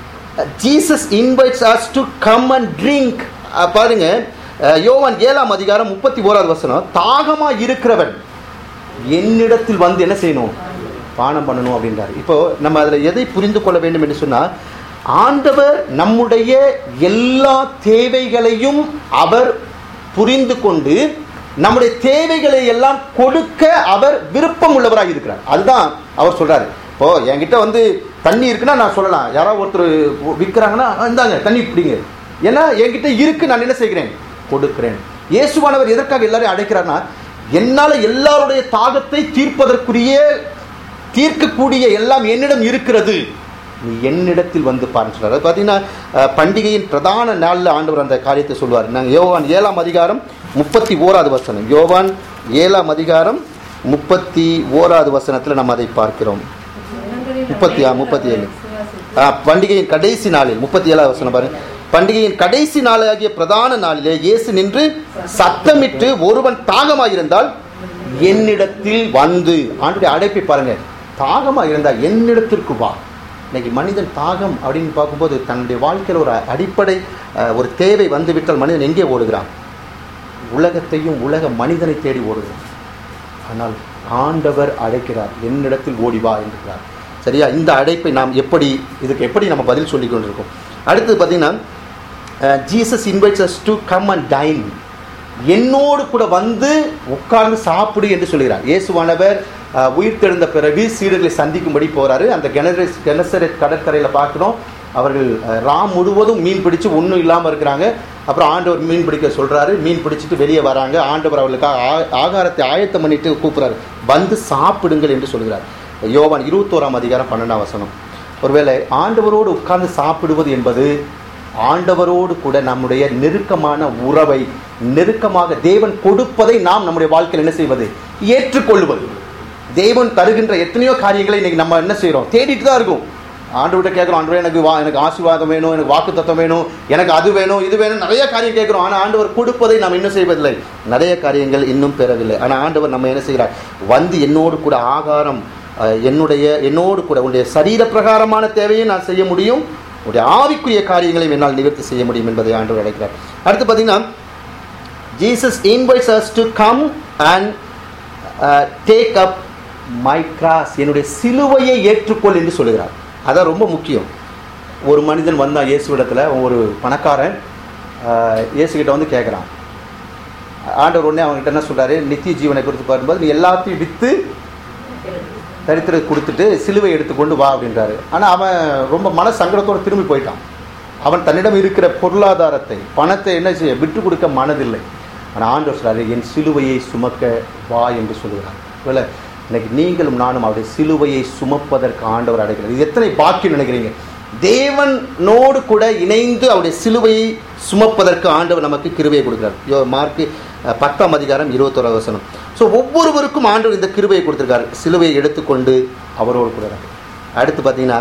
Jesus invites us to come and drink பாருங்க அஹ், யோவான் ஏழாம் அதிகாரம் முப்பத்தி ஓராவது வசனம் தாகமா இருக்கிறவன் என்னிடத்தில் வந்து என்ன செய்யணும் பானம் பண்ணணும் அப்படின்றாரு இப்போ நம்ம அதில் எதை புரிந்து கொள்ள வேண்டும் என்று சொன்னால் ஆண்டவர் நம்முடைய எல்லா தேவைகளையும் அவர் புரிந்து கொண்டு நம்முடைய தேவைகளை எல்லாம் கொடுக்க அவர் விருப்பம் உள்ளவராக இருக்கிறார் அதுதான் அவர் சொல்றாரு இப்போ என்கிட்ட வந்து தண்ணி இருக்குன்னா நான் சொல்லலாம் யாராவது ஒருத்தர் விற்கிறாங்கன்னா இந்தாங்க தண்ணி பிடிங்க ஏன்னா என்கிட்ட இருக்கு நான் என்ன செய்கிறேன் கொடுக்கிறேன் இயேசுவானவர் எதற்காக எல்லாரையும் அழைக்கிறார்னா என்னால் எல்லாருடைய தாகத்தை தீர்ப்பதற்குரிய தீர்க்கக்கூடிய எல்லாம் என்னிடம் இருக்கிறது நீ என்னிடத்தில் வந்து பாருன்னு சொல்றாரு அது பார்த்தீங்கன்னா அஹ், பண்டிகையின் பிரதான நாளில் ஆண்டவர் அந்த காரியத்தை சொல்லுவார் நாங்கள் யோவான் ஏழாம் அதிகாரம் முப்பத்தி ஓராவது வசனம் யோவான் ஏழாம் அதிகாரம் முப்பத்தி ஓராவது வசனத்தில் நம்ம அதை பார்க்கிறோம் முப்பத்தி ஆ, முப்பத்தி ஏழு. ஆ, பண்டிகையின் கடைசி நாளில் முப்பத்தி ஏழாவது வசனம் பாருங்க பண்டிகையின் கடைசி நாளாகிய பிரதான நாளிலே இயேசு நின்று சத்தமிட்டு ஒருவன் தாகமாயிருந்தால் என்னிடத்தில் வந்து ஆண்டுடைய அழைப்பை பாருங்க தாகமா இருந்தால் என்னிடத்திற்கு வா இன்னைக்கு மனிதன் தாகம் அப்படின்னு பார்க்கும்போது தன்னுடைய வாழ்க்கையில் ஒரு அடிப்படை அஹ், ஒரு தேவை வந்துவிட்டால் மனிதன் எங்கே ஓடுகிறான் உலகத்தையும் உலக மனிதனை தேடி ஓடுகிறான் ஆனால் ஆண்டவர் அழைக்கிறார் என்னிடத்தில் ஓடி வா என்கிறார் சரியா இந்த அழைப்பை நாம் எப்படி இதுக்கு எப்படி நம்ம பதில் சொல்லி கொண்டிருக்கோம் அடுத்தது பார்த்தீங்கன்னா Jesus invites us to come and dine என்னோடு கூட வந்து உட்கார்ந்து சாப்பிடு என்று சொல்கிறார் இயேசுவானவர் அஹ், உயிர்த்தெழுந்த பிறகு சீடர்களை சந்திக்கும்படி போறாரு அந்த கெனரஸ் கெனசரத் கடற்கரையில் பார்க்குறோம் அவர்கள் அஹ், ராம் முழுவதும் மீன் பிடிச்சு ஒன்றும் இல்லாமல் இருக்கிறாங்க அப்புறம் ஆண்டவர் மீன் பிடிக்க சொல்றாரு மீன் பிடிச்சிட்டு வெளியே வராங்க ஆண்டவர் அவர்களுக்காக ஆ- ஆகாரத்தை ஆயத்தம் பண்ணிட்டு கூப்பிடுறாரு வந்து சாப்பிடுங்கள் என்று சொல்கிறார் யோவான் இருபத்தோராம் அதிகாரம் பன்னெண்டாம் வசனம் ஒருவேளை ஆண்டவரோடு உட்கார்ந்து சாப்பிடுவது என்பது ஆண்டவரோடு கூட நம்முடைய நெருக்கமான உறவை நெருக்கமாக தேவன் கொடுப்பதை நாம் நம்முடைய வாழ்க்கையில் என்ன செய்வது ஏற்றுக்கொள்வது தேவன் தருகின்ற எத்தனையோ காரியங்களை இன்னைக்கு நம்ம என்ன செய்றோம் தேடிட்டு தான் இருக்கும் ஆண்டவர்கிட்ட கேட்குறோம் ஆண்டவரே எனக்கு வா எனக்கு ஆசீர்வாதம் வேணும் எனக்கு வாக்கு தத்துவம் வேணும் எனக்கு அது வேணும் இது வேணும் நிறைய காரியம் கேட்குறோம் ஆனால் ஆண்டவர் கொடுப்பதை நாம் என்ன செய்வதில்லை நிறைய காரியங்கள் இன்னும் பெறவில்லை ஆனால் ஆண்டவர் நம்ம என்ன செய்கிறார் வந்து என்னோடு கூட ஆகாரம் அஹ், என்னுடைய என்னோடு கூட உன்னுடைய சரீர பிரகாரமான தேவையை நான் செய்ய முடியும் உன்னுடைய ஆவிக்குரிய காரியங்களையும் என்னால் நிவர்த்தி செய்ய முடியும் என்பதை ஆண்டவர் அழைக்கிறார் அடுத்து பார்த்தீங்கன்னா Jesus invites us to come and take up my cross என்னுடைய சிலுவையை ஏற்றுக்கொள் என்று சொல்லுகிறார் அதான் ரொம்ப முக்கியம் ஒரு மனிதன் வந்தான் இயேசுவிடத்தில் ஒரு பணக்காரன் அஹ், இயேசுகிட்ட வந்து கேட்குறான் ஆண்டவர் உடனே அவங்ககிட்ட என்ன சொல்றாரு நித்திய ஜீவனை குறித்து பார்க்கும்போது நீ எல்லாத்தையும் விற்று தரித்திரம் கொடுத்துட்டு சிலுவை எடுத்துக்கொண்டு வா அப்படின்றாரு ஆனால் அவன் ரொம்ப மன சங்கடத்தோடு திரும்பி போயிட்டான் அவன் தன்னிடம் இருக்கிற பொருளாதாரத்தை பணத்தை என்ன செய்ய விட்டு கொடுக்க மனதில்லை ஆனால் ஆண்டவர் சொல்றாரு என் சிலுவையை சுமக்க வா என்று சொல்லுகிறார் ஒருவேளை இன்னைக்கு நீங்களும் நானும் அவருடைய சிலுவையை சுமப்பதற்கு ஆண்டவர் அடைக்கிறார் இது எத்தனை பாக்கியம் நினைக்கிறீங்க தேவனோடு கூட இணைந்து அவருடைய சிலுவையை சுமப்பதற்கு ஆண்டவர் நமக்கு கிருபையை கொடுக்கிறார் யோ மார்க்கு அஹ், பத்தாம் அதிகாரம் இருபத்தோராவது வசனம் ஸோ ஒவ்வொருவருக்கும் ஆண்டவர் இந்த கிருபையை கொடுத்திருக்காரு சிலுவையை எடுத்துக்கொண்டு அவரோடு கூட இருக்கார். அடுத்து பார்த்தீங்கன்னா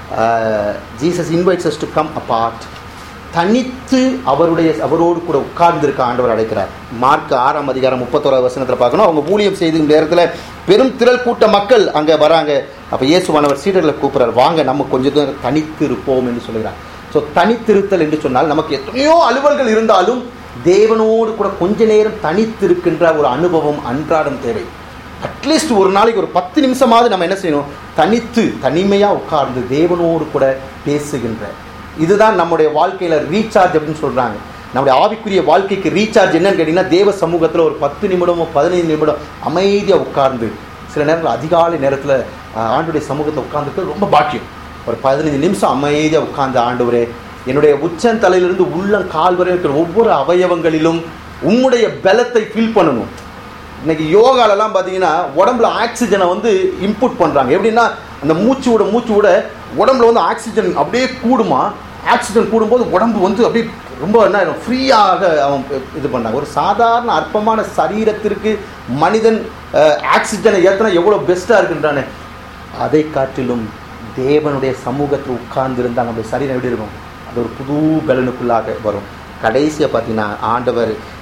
Jesus invites us to come apart தனித்து அவருடைய அவரோடு கூட உட்கார்ந்திருக்க ஆண்டவர் அழைக்கிறார் மார்க் ஆறாம் அதிகாரம் முப்பத்தோராவது வசனத்தில் பார்க்கணும் அவங்க ஊழியம் செய்து நேரத்தில் பெரும் திரள் கூட்ட மக்கள் அங்கே வராங்க அப்போ இயேசுவானவர் சீடர்களை கூப்பிடுறார் வாங்க நம்ம கொஞ்சம் தூரம் தனித்து இருப்போம் என்று சொல்கிறார் ஸோ தனித்திருத்தல் என்று சொன்னால் நமக்கு எத்தனையோ அலுவல்கள் இருந்தாலும் தேவனோடு கூட கொஞ்ச நேரம் தனித்திருக்கின்ற ஒரு அனுபவம் அன்றாடம் தேவை அட்லீஸ்ட் ஒரு நாளைக்கு ஒரு பத்து நிமிஷமாவது நம்ம என்ன செய்யணும் தனித்து தனிமையாக உட்கார்ந்து தேவனோடு கூட பேசுகின்ற இதுதான் நம்முடைய வாழ்க்கையில் ரீசார்ஜ் அப்படின்னு சொல்கிறாங்க நம்முடைய ஆவிக்குரிய வாழ்க்கைக்கு ரீசார்ஜ் என்னன்னு கேட்டிங்கன்னா தேவ சமூகத்தில் ஒரு பத்து நிமிடமோ பதினைந்து நிமிடம் அமைதியாக உட்கார்ந்து சில நேரத்தில் அதிகாலை நேரத்தில் ஆண்டுடைய சமூகத்தை உட்கார்ந்துட்டு ரொம்ப பாக்கியம் ஒரு பதினைஞ்சு நிமிஷம் அமைதியாக உட்கார்ந்து ஆண்டவரே என்னுடைய உச்சந்தலையிலிருந்து உள்ளம் கால் வரை இருக்கிற ஒவ்வொரு அவயவங்களிலும் உம்முடைய பலத்தை ஃபீல் பண்ணணும் இன்னைக்கு யோகாலெல்லாம் பார்த்தீங்கன்னா உடம்புல ஆக்சிஜனை வந்து இன்புட் பண்ணுறாங்க எப்படின்னா அந்த மூச்சு விட மூச்சு விட உடம்புல வந்து ஆக்சிஜன் அப்படியே கூடுமா ஆக்சிஜன் கூடும்போது உடம்பு வந்து அப்படியே ரொம்ப என்ன ஆயிடும் ஃப்ரீயாக அவன் இது பண்ணாங்க ஒரு சாதாரண அற்பமான சரீரத்திற்கு மனிதன் ஆக்சிஜனை ஏற்றினா எவ்வளோ பெஸ்ட்டாக இருக்குன்றானே அதை காட்டிலும் தேவனுடைய சமூகத்தில் உட்கார்ந்து நம்முடைய சரீரம் எப்படி இருக்கும் அது ஒரு புது பலனுக்குள்ளாக வரும் கடைசியாக பார்த்தீங்கன்னா ஆண்டவர்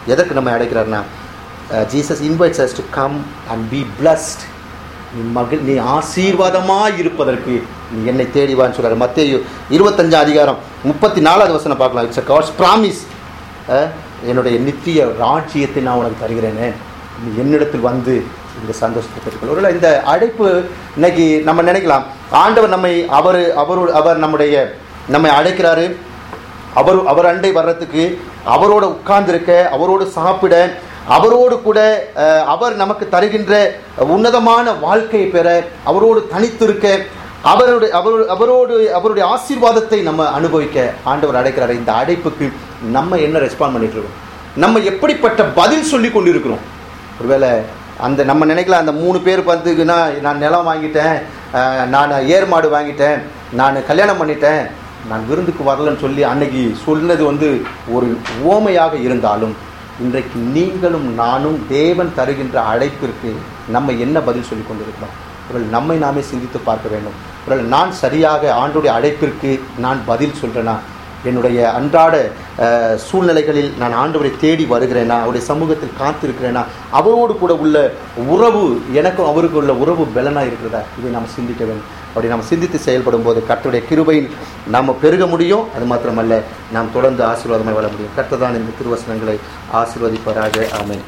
எதற்கு நம்ம அழைக்கிறாருன்னா Jesus invites us to come and be blessed நீ மகிழ் நீ ஆசீர்வாதமாக இருப்பதற்கு நீ என்னை தேடி வான்னு சொல்றாரு மத்தேயு இருபத்தஞ்சாம் அதிகாரம் முப்பத்தி நாலாவது வசனம் பார்க்கலாம் இட்ஸ் அ காட்ஸ் ப்ராமிஸ் என்னுடைய நித்திய ராஜ்யத்தை நான் உனக்கு தருகிறேனே நீ என்னிடத்தில் வந்து இந்த சந்தோஷத்தை பெற்றுக்கொள் ஒருவேளை இந்த அழைப்பு இன்னைக்கு நம்ம நினைக்கலாம் ஆண்டவர் நம்மை அவர் அவரோடு அவர் நம்முடைய நம்மை அழைக்கிறாரு அவர் அவர் அண்டை வர்றதுக்கு அவரோட உட்கார்ந்திருக்க அவரோடு சாப்பிட அவரோடு கூட அஹ், அவர் நமக்கு தருகின்ற உன்னதமான வாழ்க்கையை பெற அவரோடு தனித்திருக்க அவருடைய அவரோடு அவரோடு அவருடைய ஆசீர்வாதத்தை நம்ம அனுபவிக்க ஆண்டவர் அழைக்கிறார் இந்த அழைப்புக்கு நம்ம என்ன ரெஸ்பாண்ட் பண்ணிட்டு இருக்கோம் நம்ம எப்படிப்பட்ட பதில் சொல்லி கொண்டிருக்கிறோம் ஒருவேளை அந்த நம்ம நினைக்கலாம் அந்த மூணு பேர் வந்துக்குன்னா நான் நிலம் வாங்கிட்டேன் அஹ், நான் ஏர் மாடு வாங்கிட்டேன் நான் கல்யாணம் பண்ணிட்டேன் நான் விருந்துக்கு வரலன்னு சொல்லி அன்னைக்கு சொன்னது வந்து ஒரு ஓமையாக இருந்தாலும் இன்றைக்கு நீங்களும் நானும் தேவன் தருகின்ற அழைப்பிற்கு நம்ம என்ன பதில் சொல்லி கொண்டிருக்கிறோம் ஒருவேளை நம்மை நாமே சிந்தித்து பார்க்க வேண்டும் ஒருவேளை நான் சரியாக ஆண்டுடைய அழைப்பிற்கு நான் பதில் சொல்கிறேனா என்னுடைய அன்றாட அஹ், சூழ்நிலைகளில் நான் ஆண்டவரை தேடி வருகிறேனா அவருடைய சமூகத்தில் காத்திருக்கிறேனா அவரோடு கூட உள்ள உறவு எனக்கும் அவருக்கு உள்ள உறவு பலனாக இருக்கிறதா இதை நாம் சிந்திக்க வேண்டும் அப்படி நாம் சிந்தித்து செயல்படும் போது கர்த்தருடைய கிருபையில் நாம் பெருக முடியும் அது மாத்திரமல்ல நாம் தொடர்ந்து ஆசீர்வாதமாக வாழ முடியும் கர்த்தர் தான் இந்த திருவசனங்களை ஆசீர்வதிப்பராக ஆமென்